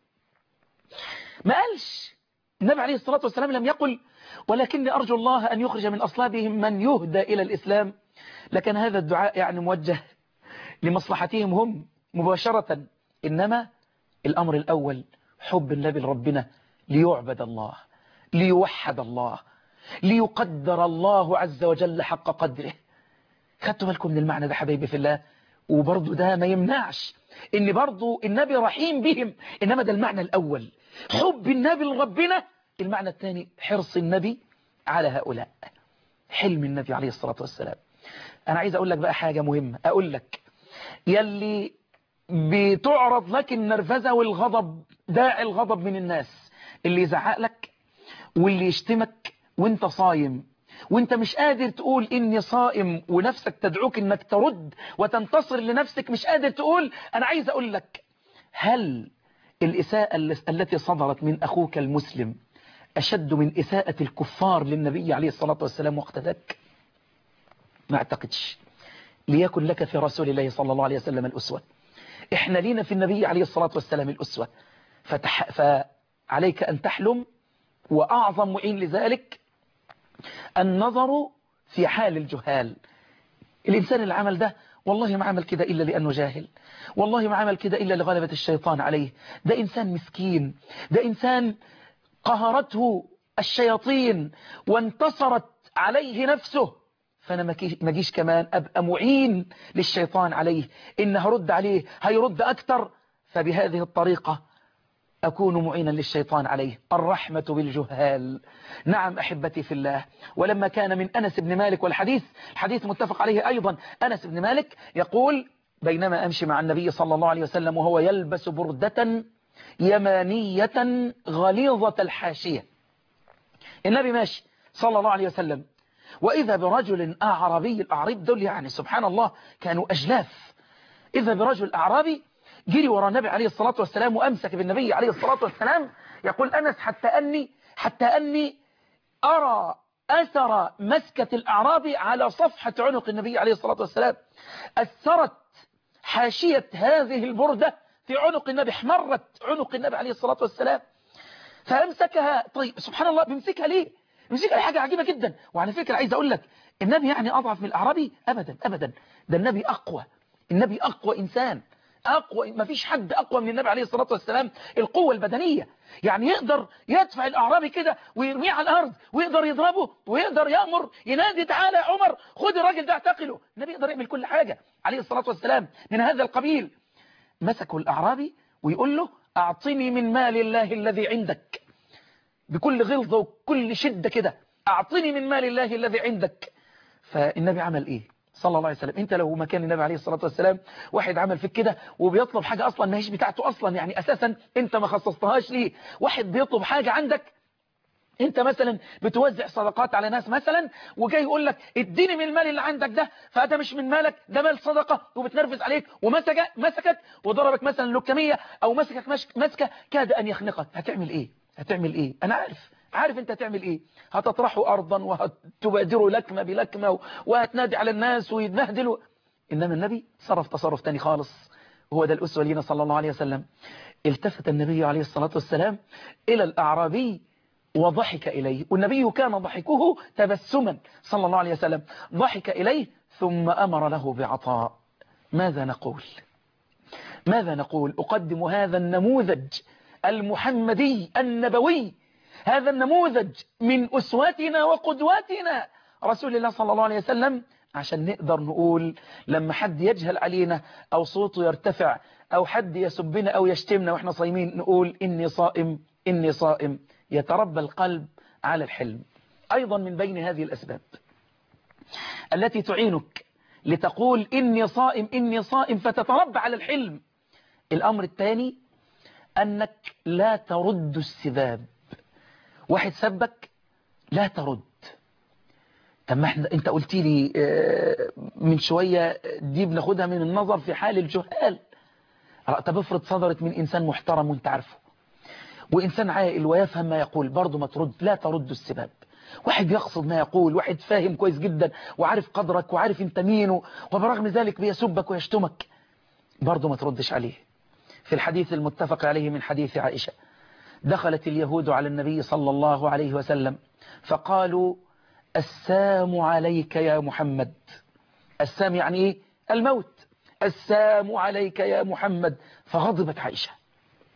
ما قالش النبي عليه الصلاة والسلام لم يقل ولكني أرجو الله أن يخرج من أصلابهم من يهدى إلى الإسلام لكن هذا الدعاء يعني موجه لمصلحتهم هم مباشرة إنما الأمر الأول حب النبي لربنا ليعبد الله ليوحد الله ليقدر الله عز وجل حق قدره خدتوا بالكم من المعنى ده حبايبي في الله وبرضه ده ما يمنعش ان برضه النبي رحيم بهم انما ده المعنى الاول حب النبي لربنا المعنى الثاني حرص النبي على هؤلاء حلم النبي عليه الصلاة والسلام انا عايز اقول لك بقى حاجة مهمة اقول لك يلي بتعرض لك النرفزة والغضب داعي الغضب من الناس اللي يزعق لك واللي يشتمك وانت صايم وانت مش قادر تقول اني صائم ونفسك تدعوك انك ترد وتنتصر لنفسك مش قادر تقول انا عايز اقول لك هل الإساءة التي صدرت من أخوك المسلم أشد من إساءة الكفار للنبي عليه الصلاة والسلام وقت ذاك ما أعتقدش ليكن لك في رسول الله صلى الله عليه وسلم الأسوة إحنا لينا في النبي عليه الصلاة والسلام الأسوة فتح فعليك أن تحلم وأعظم معين لذلك النظر في حال الجهال الإنسان اللي عمل ده والله ما عمل كده إلا لأنه جاهل والله ما عمل كده إلا لغلبة الشيطان عليه ده إنسان مسكين ده إنسان قهرته الشياطين وانتصرت عليه نفسه فأنا ما جيش كمان أبقى معين للشيطان عليه إن هرد عليه هيرد أكتر فبهذه الطريقة أكون معينا للشيطان عليه الرحمة بالجهال نعم أحبتي في الله ولما كان من أنس بن مالك والحديث الحديث متفق عليه أيضا أنس بن مالك يقول بينما أمشي مع النبي صلى الله عليه وسلم وهو يلبس بردة يمانية غليظة الحاشية النبي ماشي صلى الله عليه وسلم وإذا برجل أعرابي الأعراب دول يعني سبحان الله كانوا أجلاف إذا برجل أعرابي جري ورا النبي عليه الصلاة والسلام وأمسك بالنبي عليه الصلاة والسلام يقول أنس حتى أني حتى أني أرى أثر مسكة الأعرابي على صفحة عنق النبي عليه الصلاة والسلام أثرت حاشية هذه البردة في عنق النبي احمرت عنق النبي عليه الصلاة والسلام فأمسكها طيب سبحان الله بيمسكها ليه بيمسكها حاجة عجيبة جدا وعلى فكرة عايز أقول لك النبي يعني أضعف من الأعرابي أبدا أبدا ده النبي أقوى النبي أقوى إنسان أقوى ما فيش حد أقوى من النبي عليه الصلاة والسلام القوة البدنية يعني يقدر يدفع الأعرابي كده ويرميه على الأرض ويقدر يضربه ويقدر يأمر ينادي تعالى يا عمر خد الراجل ده اعتقله النبي يقدر يعمل كل حاجة عليه الصلاة والسلام من هذا القبيل مسكوا الأعرابي ويقول له أعطني من مال الله الذي عندك بكل غلظة وكل شدة كده أعطني من مال الله الذي عندك فالنبي عمل إيه صلى الله عليه وسلم انت لو مكان النبي عليه الصلاة والسلام واحد عمل فيك كده وبيطلب حاجة اصلا ما هيش بتاعته اصلا يعني اساسا انت ما خصصتهاش ليه واحد بيطلب حاجة عندك انت مثلا بتوزع صدقات على ناس مثلا وجاي يقول لك اديني من المال اللي عندك ده فده مش من مالك ده مال صدقة وبتنرفز عليك ومسكت مسكت وضربك مثلا لكمية او مسكك مسكة كاد ان يخنقك هتعمل ايه هتعمل ايه انا عارف عارف انت هتعمل ايه هتطرحه ارضا وهتبادره لكمة بلكمة وهتنادي على الناس ويتبهدلوا انما النبي صرف تصرف تاني خالص وهو ده الاسوة لينا صلى الله عليه وسلم التفت النبي عليه الصلاة والسلام الى الاعرابي وضحك إليه والنبي كان ضحكه تبسما صلى الله عليه وسلم ضحك إليه ثم أمر له بعطاء ماذا نقول ماذا نقول أقدم هذا النموذج المحمدي النبوي هذا النموذج من أسواتنا وقدواتنا رسول الله صلى الله عليه وسلم عشان نقدر نقول لما حد يجهل علينا أو صوته يرتفع أو حد يسبنا أو يشتمنا وإحنا صايمين نقول إني صائم إني صائم يتربى القلب على الحلم أيضا من بين هذه الأسباب التي تعينك لتقول إني صائم إني صائم فتتربى على الحلم الأمر الثاني أنك لا ترد السباب واحد سبك لا ترد طب ما احنا انت قلت لي من شوية دي بناخدها من النظر في حال الجهال طب افرض صدرت من إنسان محترم وانت عارفه وإنسان عاقل ويفهم ما يقول برضه ما ترد لا ترد السباب واحد يقصد ما يقول واحد فاهم كويس جدا وعارف قدرك وعارف انت مين وبرغم ذلك بيسبك ويشتمك برضه ما تردش عليه في الحديث المتفق عليه من حديث عائشة دخلت اليهود على النبي صلى الله عليه وسلم فقالوا السام عليك يا محمد السام يعني ايه الموت السام عليك يا محمد فغضبت عائشة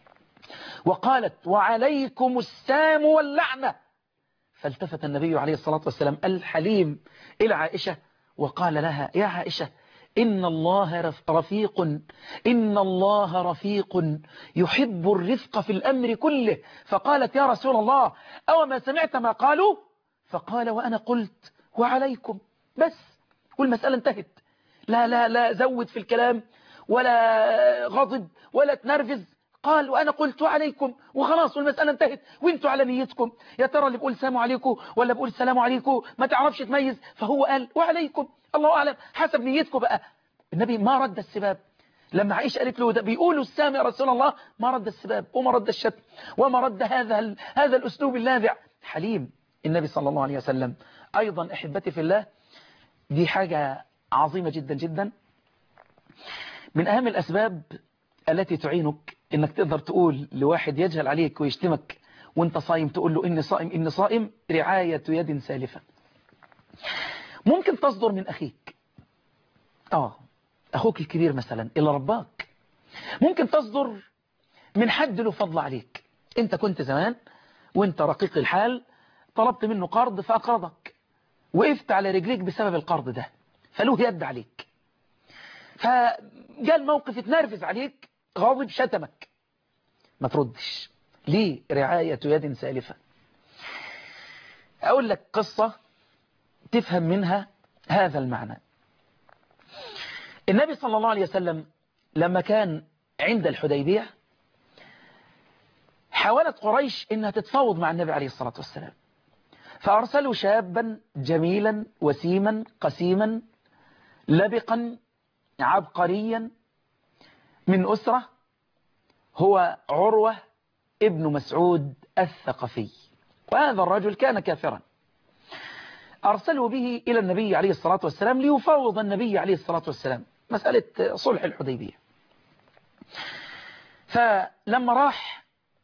وقالت وعليكم السام واللعنة فالتفت النبي عليه الصلاة والسلام الحليم إلى عائشة وقال لها يا عائشة إن الله رفيق إن الله رفيق يحب الرفق في الأمر كله فقالت يا رسول الله أو ما سمعت ما قالوا فقال وأنا قلت وعليكم بس والمسألة انتهت لا لا لا زود في الكلام ولا غضب ولا تنرفز قال وأنا قلت عليكم وخلاص والمسألة انتهت وانتوا على نيتكم يا ترى اللي بقول سلام عليكم ولا بقول سلام عليكم ما تعرفش تميز فهو قال وعليكم الله أعلم حسب نيتكم بقى النبي ما رد السباب لما عائشة قالت له ده بيقولوا السام يا رسول الله ما رد السباب وما رد الشتم وما رد هذا هذا الأسلوب اللاذع حليم النبي صلى الله عليه وسلم أيضا أحبتي في الله دي حاجة عظيمة جدا جدا من أهم الأسباب التي تعينك انك تقدر تقول لواحد يجهل عليك ويشتمك وانت صايم تقول له اني صائم اني صائم رعاية يد سالفة ممكن تصدر من اخيك اه اخوك الكبير مثلا اللي رباك ممكن تصدر من حد له فضل عليك انت كنت زمان وانت رقيق الحال طلبت منه قرض فاقرضك وقفت على رجليك بسبب القرض ده فله يد عليك فجاء الموقف اتنرفز عليك غاضب شتمك ما تردش ليه رعاية يد سالفة أقول لك قصة تفهم منها هذا المعنى النبي صلى الله عليه وسلم لما كان عند الحديبية حاولت قريش إنها تتفاوض مع النبي عليه الصلاة والسلام فأرسلوا شابا جميلا وسيما قسيما لبقا عبقريا من أسرة هو عروة ابن مسعود الثقفي وهذا الرجل كان كافرا أرسلوا به إلى النبي عليه الصلاة والسلام ليفاوض النبي عليه الصلاة والسلام مسألة صلح الحديبية فلما راح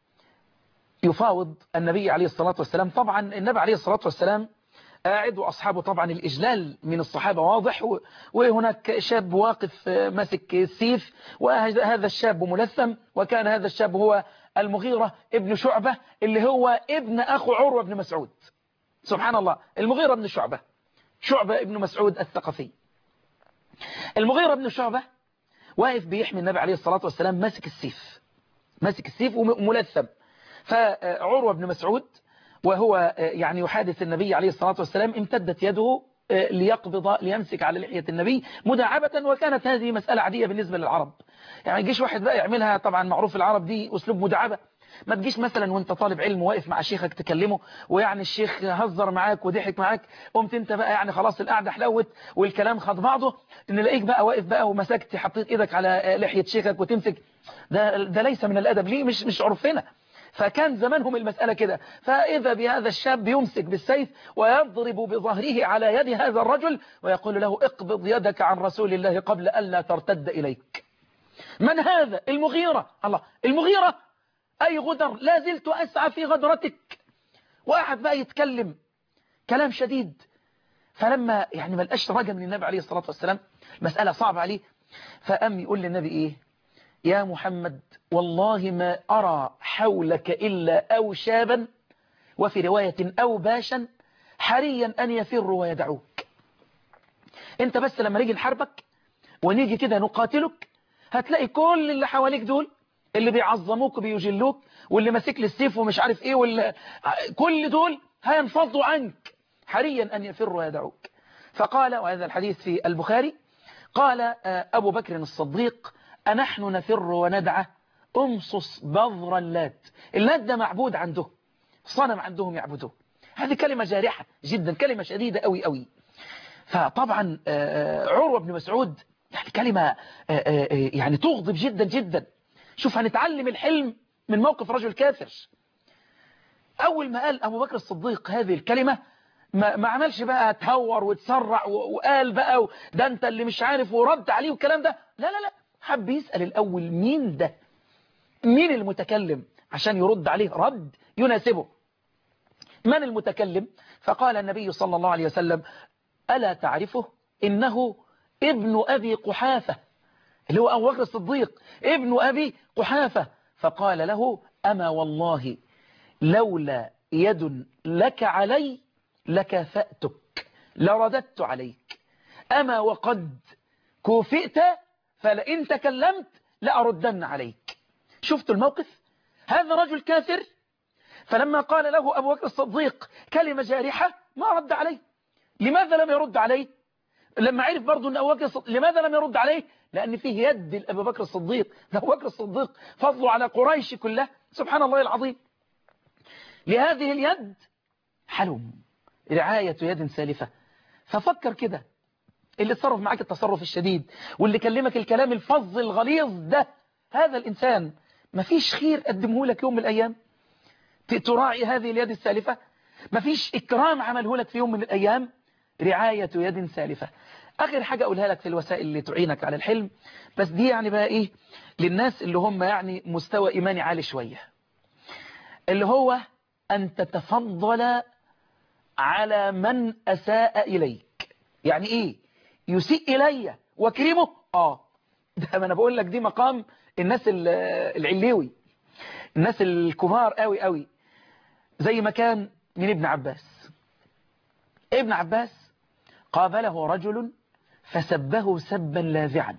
يفاوض النبي عليه الصلاة والسلام طبعا النبي عليه الصلاة والسلام قاعد وأصحابه طبعا الإجلال من الصحابة واضح وهناك شاب واقف ماسك السيف وهذا الشاب ملثم وكان هذا الشاب هو المغيرة ابن شعبة اللي هو ابن أخو عروة بن مسعود سبحان الله المغيرة بن شعبة شعبة ابن مسعود الثقفي المغيرة بن شعبة واقف بيحمي النبي عليه الصلاة والسلام ماسك السيف ماسك السيف وملثم فعروة بن مسعود وهو يعني يحادث النبي عليه الصلاة والسلام امتدت يده ليقبض ليمسك على لحية النبي مداعبة وكانت هذه مسألة عادية بالنسبة للعرب يعني يجيش واحد بقى يعملها طبعا معروف العرب دي أسلوب مداعبة ما تجيش مثلا وانت طالب علم واقف مع شيخك تكلمه ويعني الشيخ هزر معاك وضحك معاك قمت انت بقى يعني خلاص القعده حلوت والكلام خد بعضه نلاقيك بقى واقف بقى ومسكت حطيت ايدك على لحيه شيخك وتمسك ده ده ليس من الادب ليه مش مش عرفنا فكان زمانهم المسألة كده فإذا بهذا الشاب يمسك بالسيف ويضرب بظهره على يد هذا الرجل ويقول له اقبض يدك عن رسول الله قبل ألا ترتد إليك من هذا المغيرة الله المغيرة أي غدر لا زلت أسعى في غدرتك وقعد بقى يتكلم كلام شديد فلما يعني ما لقاش رجا من النبي عليه الصلاة والسلام مسألة صعبة عليه فأم يقول للنبي إيه يا محمد والله ما أرى حولك إلا أو شابا وفي رواية أو باشا حريا أن يفروا ويدعوك انت بس لما نيجي نحاربك ونيجي كده نقاتلك هتلاقي كل اللي حواليك دول اللي بيعظموك وبيجلوك واللي ماسك لي السيف ومش عارف ايه واللي كل دول هينفضوا عنك حريا أن يفروا ويدعوك فقال وهذا الحديث في البخاري قال أبو بكر الصديق أنحن نفر وندعى أمصص بذر اللات اللات ده معبود عنده صنم عندهم يعبدوه هذه كلمة جارحة جدا كلمة شديدة قوي قوي فطبعا عروة بن مسعود يعني كلمة يعني تغضب جدا جدا شوف هنتعلم الحلم من موقف رجل كافر أول ما قال أبو بكر الصديق هذه الكلمة ما, ما عملش بقى تهور وتسرع وقال بقى ده انت اللي مش عارف ورد عليه والكلام ده لا لا لا حب يسأل الأول مين ده مين المتكلم عشان يرد عليه رد يناسبه من المتكلم فقال النبي صلى الله عليه وسلم ألا تعرفه إنه ابن أبي قحافة اللي هو أبو بكر الصديق ابن أبي قحافة فقال له أما والله لولا يد لك علي لكافأتك لرددت عليك أما وقد كوفئت فلئن تكلمت لأردن عليك شفت الموقف هذا رجل كافر فلما قال له أبو بكر الصديق كلمة جارحة ما رد عليه لماذا لم يرد عليه لما عرف برضه أن أبو بكر الصديق لماذا لم يرد عليه لأن فيه يد لأبو بكر الصديق أبو بكر الصديق فضله على قريش كلها سبحان الله العظيم لهذه اليد حلم رعاية يد سالفة ففكر كده اللي تصرف معاك التصرف الشديد واللي كلمك الكلام الفظ الغليظ ده هذا الإنسان مفيش خير قدمه لك يوم من الأيام تراعي هذه اليد السالفة مفيش إكرام عمله لك في يوم من الأيام رعاية يد سالفة آخر حاجة أقولها لك في الوسائل اللي تعينك على الحلم بس دي يعني بقى إيه للناس اللي هم يعني مستوى إيماني عالي شوية اللي هو أن تتفضل على من أساء إليك يعني إيه يسيء إلي واكرمه آه ده ما أنا بقول لك دي مقام الناس العليوي الناس الكبار قوي قوي زي ما كان من ابن عباس ابن عباس قابله رجل فسبه سبا لاذعا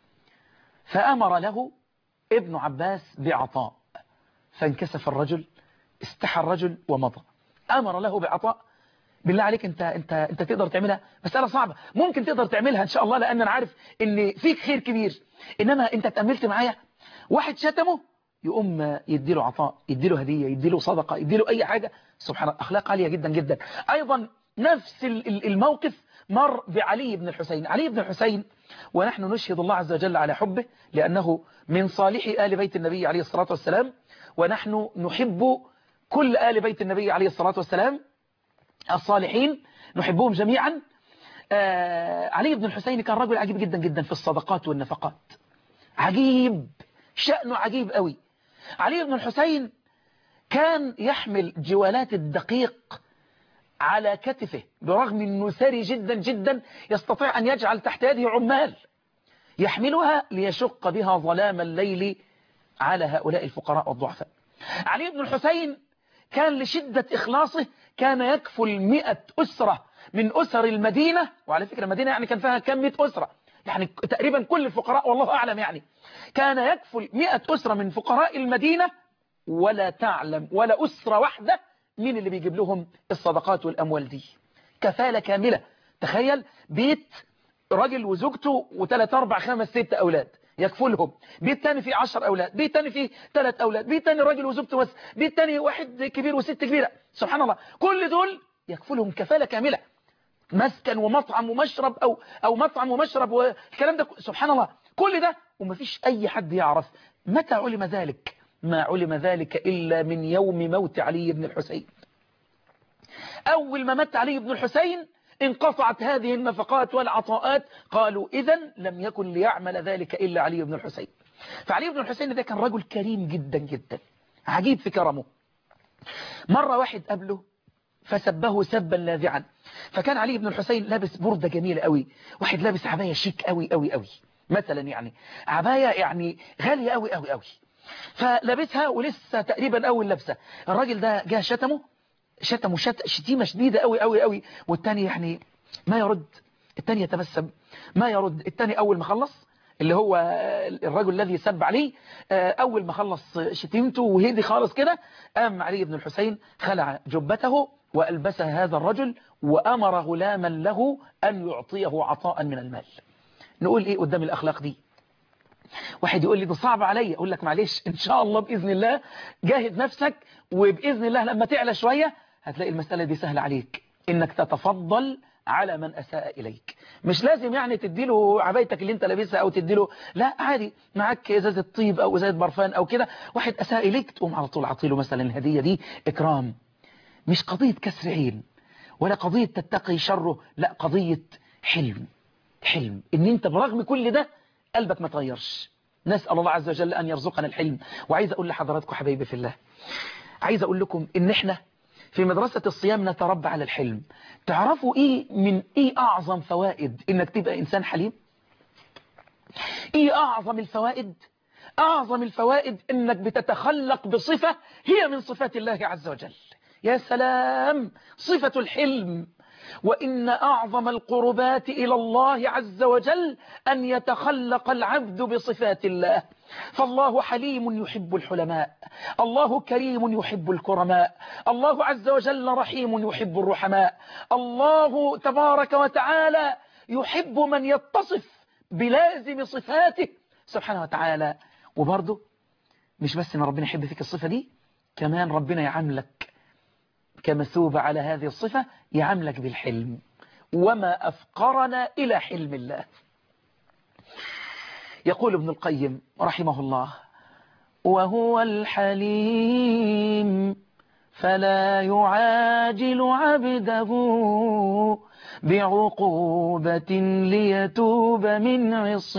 فأمر له ابن عباس بعطاء فانكسف الرجل استحى الرجل ومضى أمر له بعطاء بالله عليك انت انت انت تقدر تعملها مسألة صعبة ممكن تقدر تعملها ان شاء الله لان انا عارف ان فيك خير كبير انما انت تأملت معايا واحد شتمه يقوم يديله عطاء يديله هدية يديله صدقة يديله اي حاجة سبحان الله اخلاق عالية جدا جدا ايضا نفس الموقف مر بعلي بن الحسين علي بن الحسين ونحن نشهد الله عز وجل على حبه لأنه من صالح آل بيت النبي عليه الصلاة والسلام ونحن نحب كل آل بيت النبي عليه الصلاة والسلام الصالحين نحبهم جميعا آه علي بن الحسين كان رجل عجيب جدا جدا في الصدقات والنفقات عجيب شأنه عجيب قوي علي بن الحسين كان يحمل جوالات الدقيق على كتفه برغم أنه ثري جدا جدا يستطيع أن يجعل تحت يده عمال يحملها ليشق بها ظلام الليل على هؤلاء الفقراء والضعفاء علي بن الحسين كان لشدة إخلاصه كان يكفل مئة أسرة من أسر المدينة وعلى فكرة المدينة يعني كان فيها كم مئة أسرة يعني تقريبا كل الفقراء والله أعلم يعني كان يكفل مئة أسرة من فقراء المدينة ولا تعلم ولا أسرة واحدة مين اللي بيجيب لهم الصدقات والأموال دي كفالة كاملة تخيل بيت راجل وزوجته وثلاث أربع خمس ست أولاد يكفلهم بيت تاني فيه عشر أولاد بيت تاني فيه ثلاث أولاد بيت تاني راجل وزوجته بس بيت تاني واحد كبير وست كبيرة سبحان الله كل دول يكفلهم كفالة كاملة مسكن ومطعم ومشرب أو, أو مطعم ومشرب والكلام ده سبحان الله كل ده ومفيش أي حد يعرف متى علم ذلك ما علم ذلك إلا من يوم موت علي بن الحسين أول ما مات علي بن الحسين انقطعت هذه النفقات والعطاءات قالوا إذا لم يكن ليعمل ذلك إلا علي بن الحسين فعلي بن الحسين ده كان رجل كريم جدا جدا عجيب في كرمه مرة واحد قبله فسبه سبا لاذعا فكان علي بن الحسين لابس بردة جميلة قوي واحد لابس عباية شيك قوي قوي قوي مثلا يعني عباية يعني غالية قوي قوي قوي فلابسها ولسه تقريبا أول لبسة الراجل ده جاء شتمه شتمه شت... شتيمة شديدة قوي قوي قوي والتاني يعني ما يرد التاني يتبسم ما يرد التاني أول ما خلص اللي هو الرجل الذي سب عليه أول ما خلص شتيمته وهدي خالص كده قام علي بن الحسين خلع جبته وألبسها هذا الرجل وأمر غلاما له أن يعطيه عطاء من المال نقول إيه قدام الأخلاق دي واحد يقول لي ده صعب عليا اقول لك معلش ان شاء الله باذن الله جاهد نفسك وباذن الله لما تعلى شويه هتلاقي المساله دي سهله عليك انك تتفضل على من اساء اليك مش لازم يعني تديله عبايتك اللي انت لابسها او تديله لا عادي معاك ازازه طيب او ازازه برفان او كده واحد اساء اليك تقوم على طول عطيله مثلا الهديه دي اكرام مش قضيه كسر عين ولا قضيه تتقي شره لا قضيه حلم حلم ان انت برغم كل ده قلبك ما تغيرش نسأل الله عز وجل أن يرزقنا الحلم وعايز أقول لحضراتكم حبايبي في الله عايز أقول لكم إن إحنا في مدرسة الصيام نتربى على الحلم تعرفوا إيه من إيه أعظم فوائد إنك تبقى إنسان حليم إيه أعظم الفوائد أعظم الفوائد أنك بتتخلق بصفة هي من صفات الله عز وجل يا سلام صفة الحلم وإن أعظم القربات إلى الله عز وجل أن يتخلق العبد بصفات الله فالله حليم يحب الحلماء الله كريم يحب الكرماء الله عز وجل رحيم يحب الرحماء الله تبارك وتعالى يحب من يتصف بلازم صفاته سبحانه وتعالى وبرضه مش بس ان ربنا يحب فيك الصفة دي كمان ربنا يعاملك كمثوبة على هذه الصفة يعاملك بالحلم وما أفقرنا إلى حلم الله يقول ابن القيم رحمه الله وهو الحليم فلا يعاجل عبده بعقوبة ليتوب من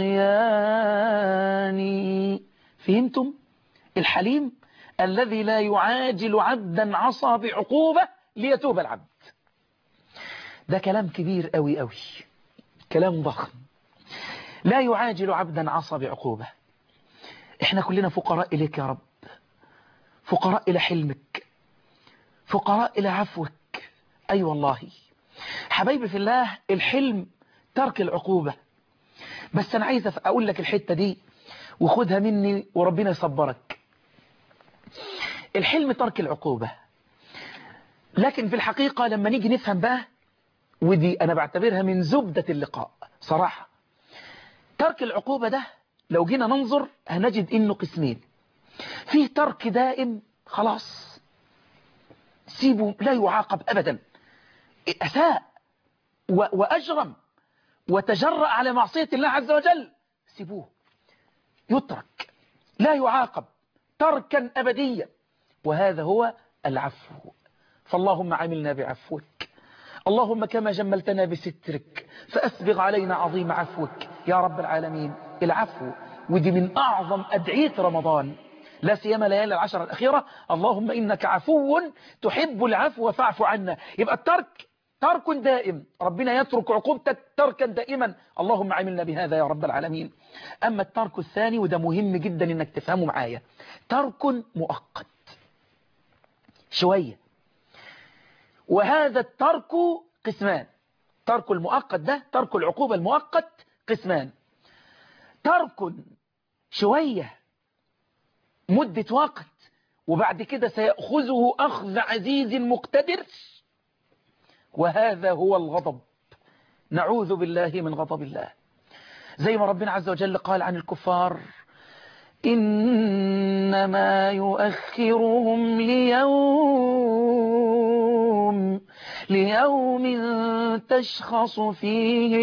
عصيان فهمتم الحليم الذي لا يعاجل عبدا عصى بعقوبة ليتوب العبد ده كلام كبير قوي قوي كلام ضخم لا يعاجل عبدا عصى بعقوبة احنا كلنا فقراء إليك يا رب فقراء إلى حلمك فقراء إلى عفوك أي أيوة والله حبايبي في الله الحلم ترك العقوبة بس أنا عايز أقول لك الحتة دي وخدها مني وربنا يصبرك الحلم ترك العقوبة لكن في الحقيقة لما نيجي نفهم بقى ودي أنا بعتبرها من زبدة اللقاء صراحة ترك العقوبة ده لو جينا ننظر هنجد إنه قسمين فيه ترك دائم خلاص سيبه لا يعاقب أبدا أساء وأجرم وتجرأ على معصية الله عز وجل سيبوه يترك لا يعاقب تركا أبديا وهذا هو العفو فاللهم عاملنا بعفوك اللهم كما جملتنا بسترك فأسبغ علينا عظيم عفوك يا رب العالمين العفو ودي من أعظم أدعية رمضان لا سيما ليالي العشر الأخيرة اللهم إنك عفو تحب العفو فاعف عنا يبقى الترك ترك دائم ربنا يترك عقوبتك تركا دائما اللهم عملنا بهذا يا رب العالمين أما الترك الثاني وده مهم جدا إنك تفهمه معايا ترك مؤقت شوية وهذا الترك قسمان ترك المؤقت ده ترك العقوبة المؤقت قسمان ترك شوية مدة وقت وبعد كده سيأخذه أخذ عزيز مقتدر وهذا هو الغضب نعوذ بالله من غضب الله زي ما ربنا عز وجل قال عن الكفار إنما يؤخرهم ليوم ليوم تشخص فيه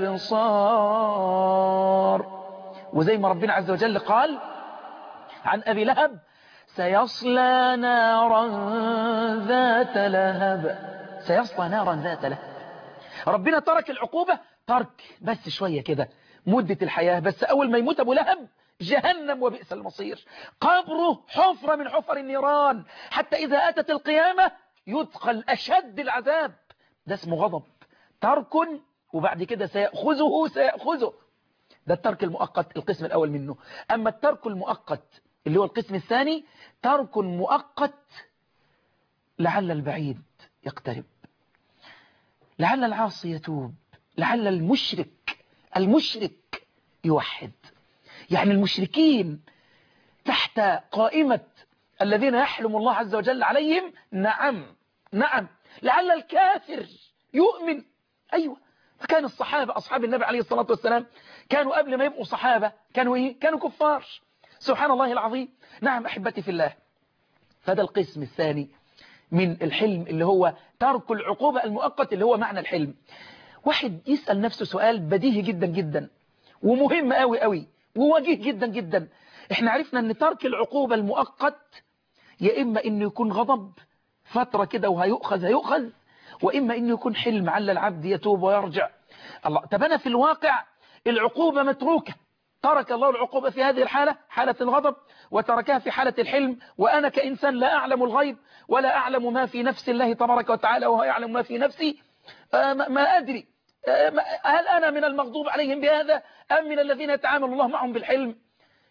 الأبصار وزي ما ربنا عز وجل قال عن أبي لهب سيصلى نارا ذات لهب سيصلى نارا ذات لهب ربنا ترك العقوبة ترك بس شوية كده مدة الحياة بس أول ما يموت أبو لهب جهنم وبئس المصير قبره حفرة من حفر النيران حتى إذا أتت القيامة يدخل أشد العذاب ده اسمه غضب ترك وبعد كده سيأخذه سيأخذه ده الترك المؤقت القسم الأول منه أما الترك المؤقت اللي هو القسم الثاني ترك مؤقت لعل البعيد يقترب لعل العاصي يتوب لعل المشرك المشرك يوحد يعني المشركين تحت قائمة الذين يحلم الله عز وجل عليهم نعم نعم لعل الكافر يؤمن أيوة فكان الصحابة أصحاب النبي عليه الصلاة والسلام كانوا قبل ما يبقوا صحابة كانوا إيه؟ كانوا كفار سبحان الله العظيم نعم أحبتي في الله فهذا القسم الثاني من الحلم اللي هو ترك العقوبة المؤقت اللي هو معنى الحلم واحد يسأل نفسه سؤال بديهي جدا جدا ومهم قوي قوي ووجيه جدا جدا احنا عرفنا ان ترك العقوبة المؤقت يا اما انه يكون غضب فترة كده وهيؤخذ هيؤخذ واما انه يكون حلم على العبد يتوب ويرجع الله طب انا في الواقع العقوبة متروكة ترك الله العقوبة في هذه الحالة حالة الغضب وتركها في حالة الحلم وأنا كإنسان لا أعلم الغيب ولا أعلم ما في نفس الله تبارك وتعالى وهو يعلم ما في نفسي ما أدري هل أنا من المغضوب عليهم بهذا أم من الذين يتعامل الله معهم بالحلم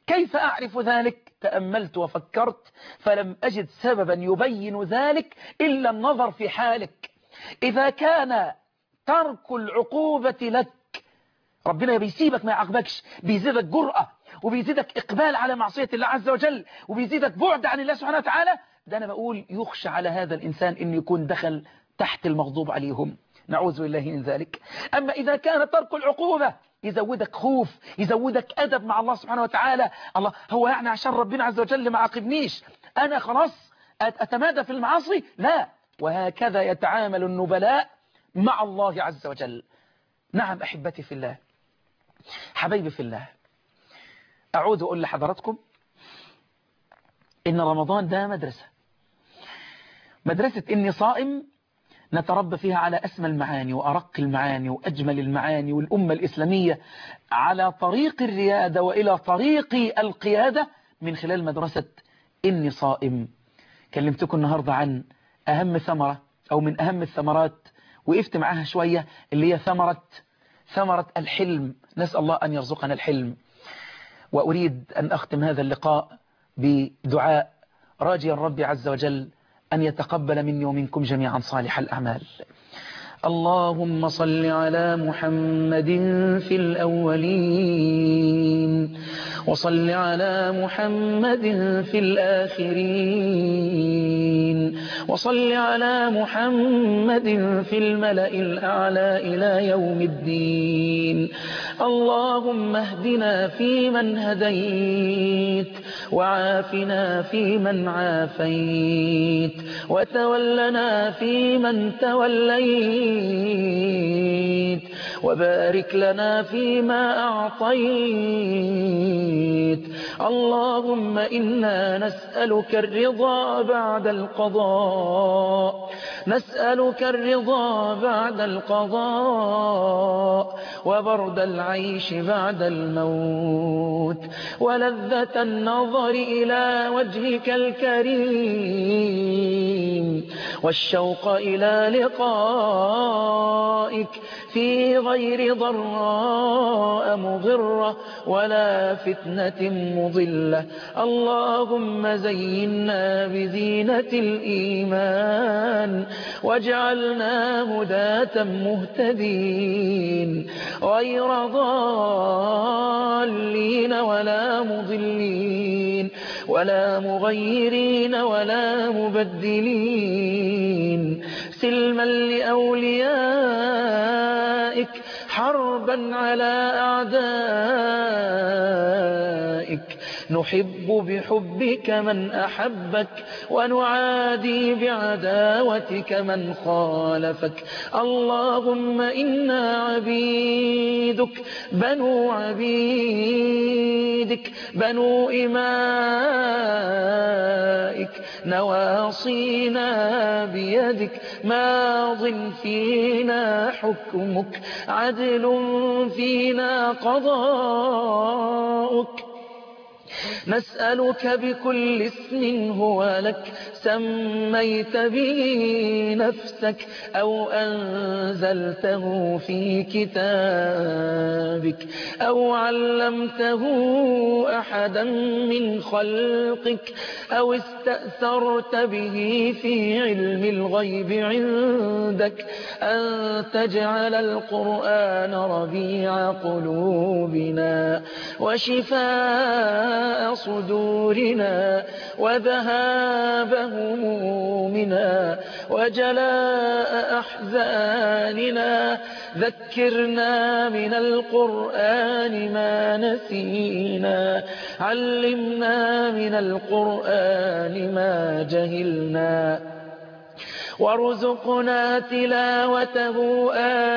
كيف أعرف ذلك تأملت وفكرت فلم أجد سببا يبين ذلك إلا النظر في حالك إذا كان ترك العقوبة لك ربنا بيسيبك ما يعاقبكش بيزيدك جرأة وبيزيدك إقبال على معصية الله عز وجل وبيزيدك بعد عن الله سبحانه وتعالى ده أنا بقول يخشى على هذا الإنسان إن يكون دخل تحت المغضوب عليهم نعوذ بالله من ذلك أما إذا كان ترك العقوبة يزودك خوف يزودك أدب مع الله سبحانه وتعالى الله هو يعني عشان ربنا عز وجل ما عاقبنيش أنا خلاص أتمادى في المعاصي لا وهكذا يتعامل النبلاء مع الله عز وجل نعم أحبتي في الله حبيبي في الله أعود أقول لحضراتكم إن رمضان ده مدرسة مدرسة إني صائم نتربى فيها على أسمى المعاني وأرق المعاني وأجمل المعاني والأمة الإسلامية على طريق الريادة وإلى طريق القيادة من خلال مدرسة إني صائم كلمتكم النهاردة عن أهم ثمرة أو من أهم الثمرات وقفت معاها شوية اللي هي ثمرة ثمرة الحلم نسأل الله أن يرزقنا الحلم وأريد أن أختم هذا اللقاء بدعاء راجيا ربي عز وجل أن يتقبل مني ومنكم جميعا صالح الأعمال اللهم صل على محمد في الأولين وصل على محمد في الآخرين وصل على محمد في الملأ الأعلى إلى يوم الدين اللهم اهدنا فيمن هديت وعافنا فيمن عافيت وتولنا فيمن توليت وبارك لنا فيما أعطيت اللهم إنا نسألك الرضا بعد القضاء نسألك الرضا بعد القضاء وبرد العيش بعد الموت ولذة النظر إلى وجهك الكريم والشوق إلى لقائك في غير ضراء مضرة ولا فتنة مضلة اللهم زينا بزينة الإيمان واجعلنا هداة مهتدين غير ضالين ولا مضلين ولا مغيرين ولا مبدلين سلما لأوليائك حربا على أعدائك نحب بحبك من أحبك ونعادي بعداوتك من خالفك اللهم إنا عبيدك بنو عبيدك بنو إمائك نواصينا بيدك ماض فينا حكمك عدل فينا قضاؤك نسألك بكل اسم هو لك سميت به نفسك أو أنزلته في كتابك أو علمته أحدا من خلقك أو استأثرت به في علم الغيب عندك أن تجعل القرآن ربيع قلوبنا وشفاء صدورنا وذهاب همومنا وجلاء أحزاننا ذكرنا من القرآن ما نسينا علمنا من القرآن ما جهلنا وارزقنا تلاوته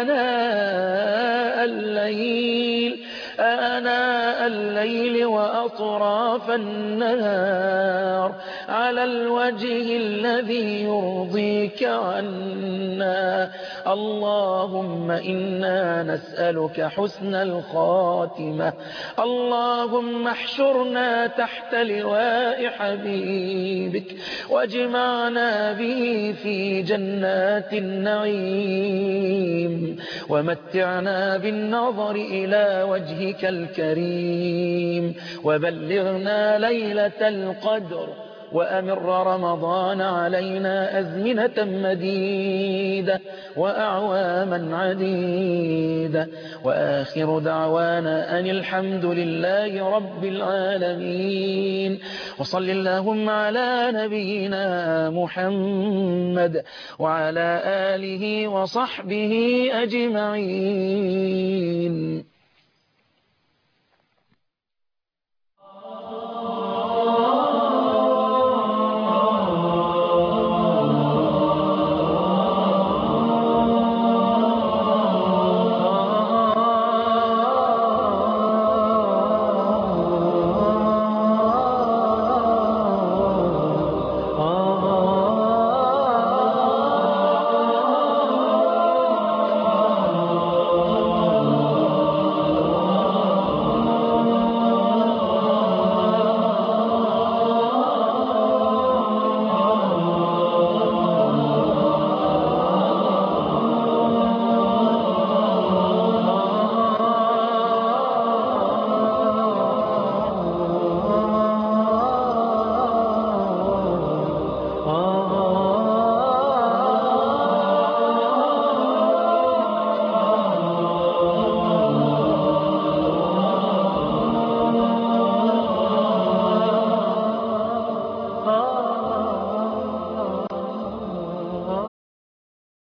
آناء الليل آناء الليل وأطراف النهار على الوجه الذي يرضيك عنا اللهم إنا نسألك حسن الخاتمة اللهم احشرنا تحت لواء حبيبك واجمعنا به في جنات النعيم ومتعنا بالنظر إلى وجهك وجهك الكريم وبلغنا ليلة القدر وأمر رمضان علينا أزمنة مديدة وأعواما عديدة وآخر دعوانا أن الحمد لله رب العالمين وصل اللهم على نبينا محمد وعلى آله وصحبه أجمعين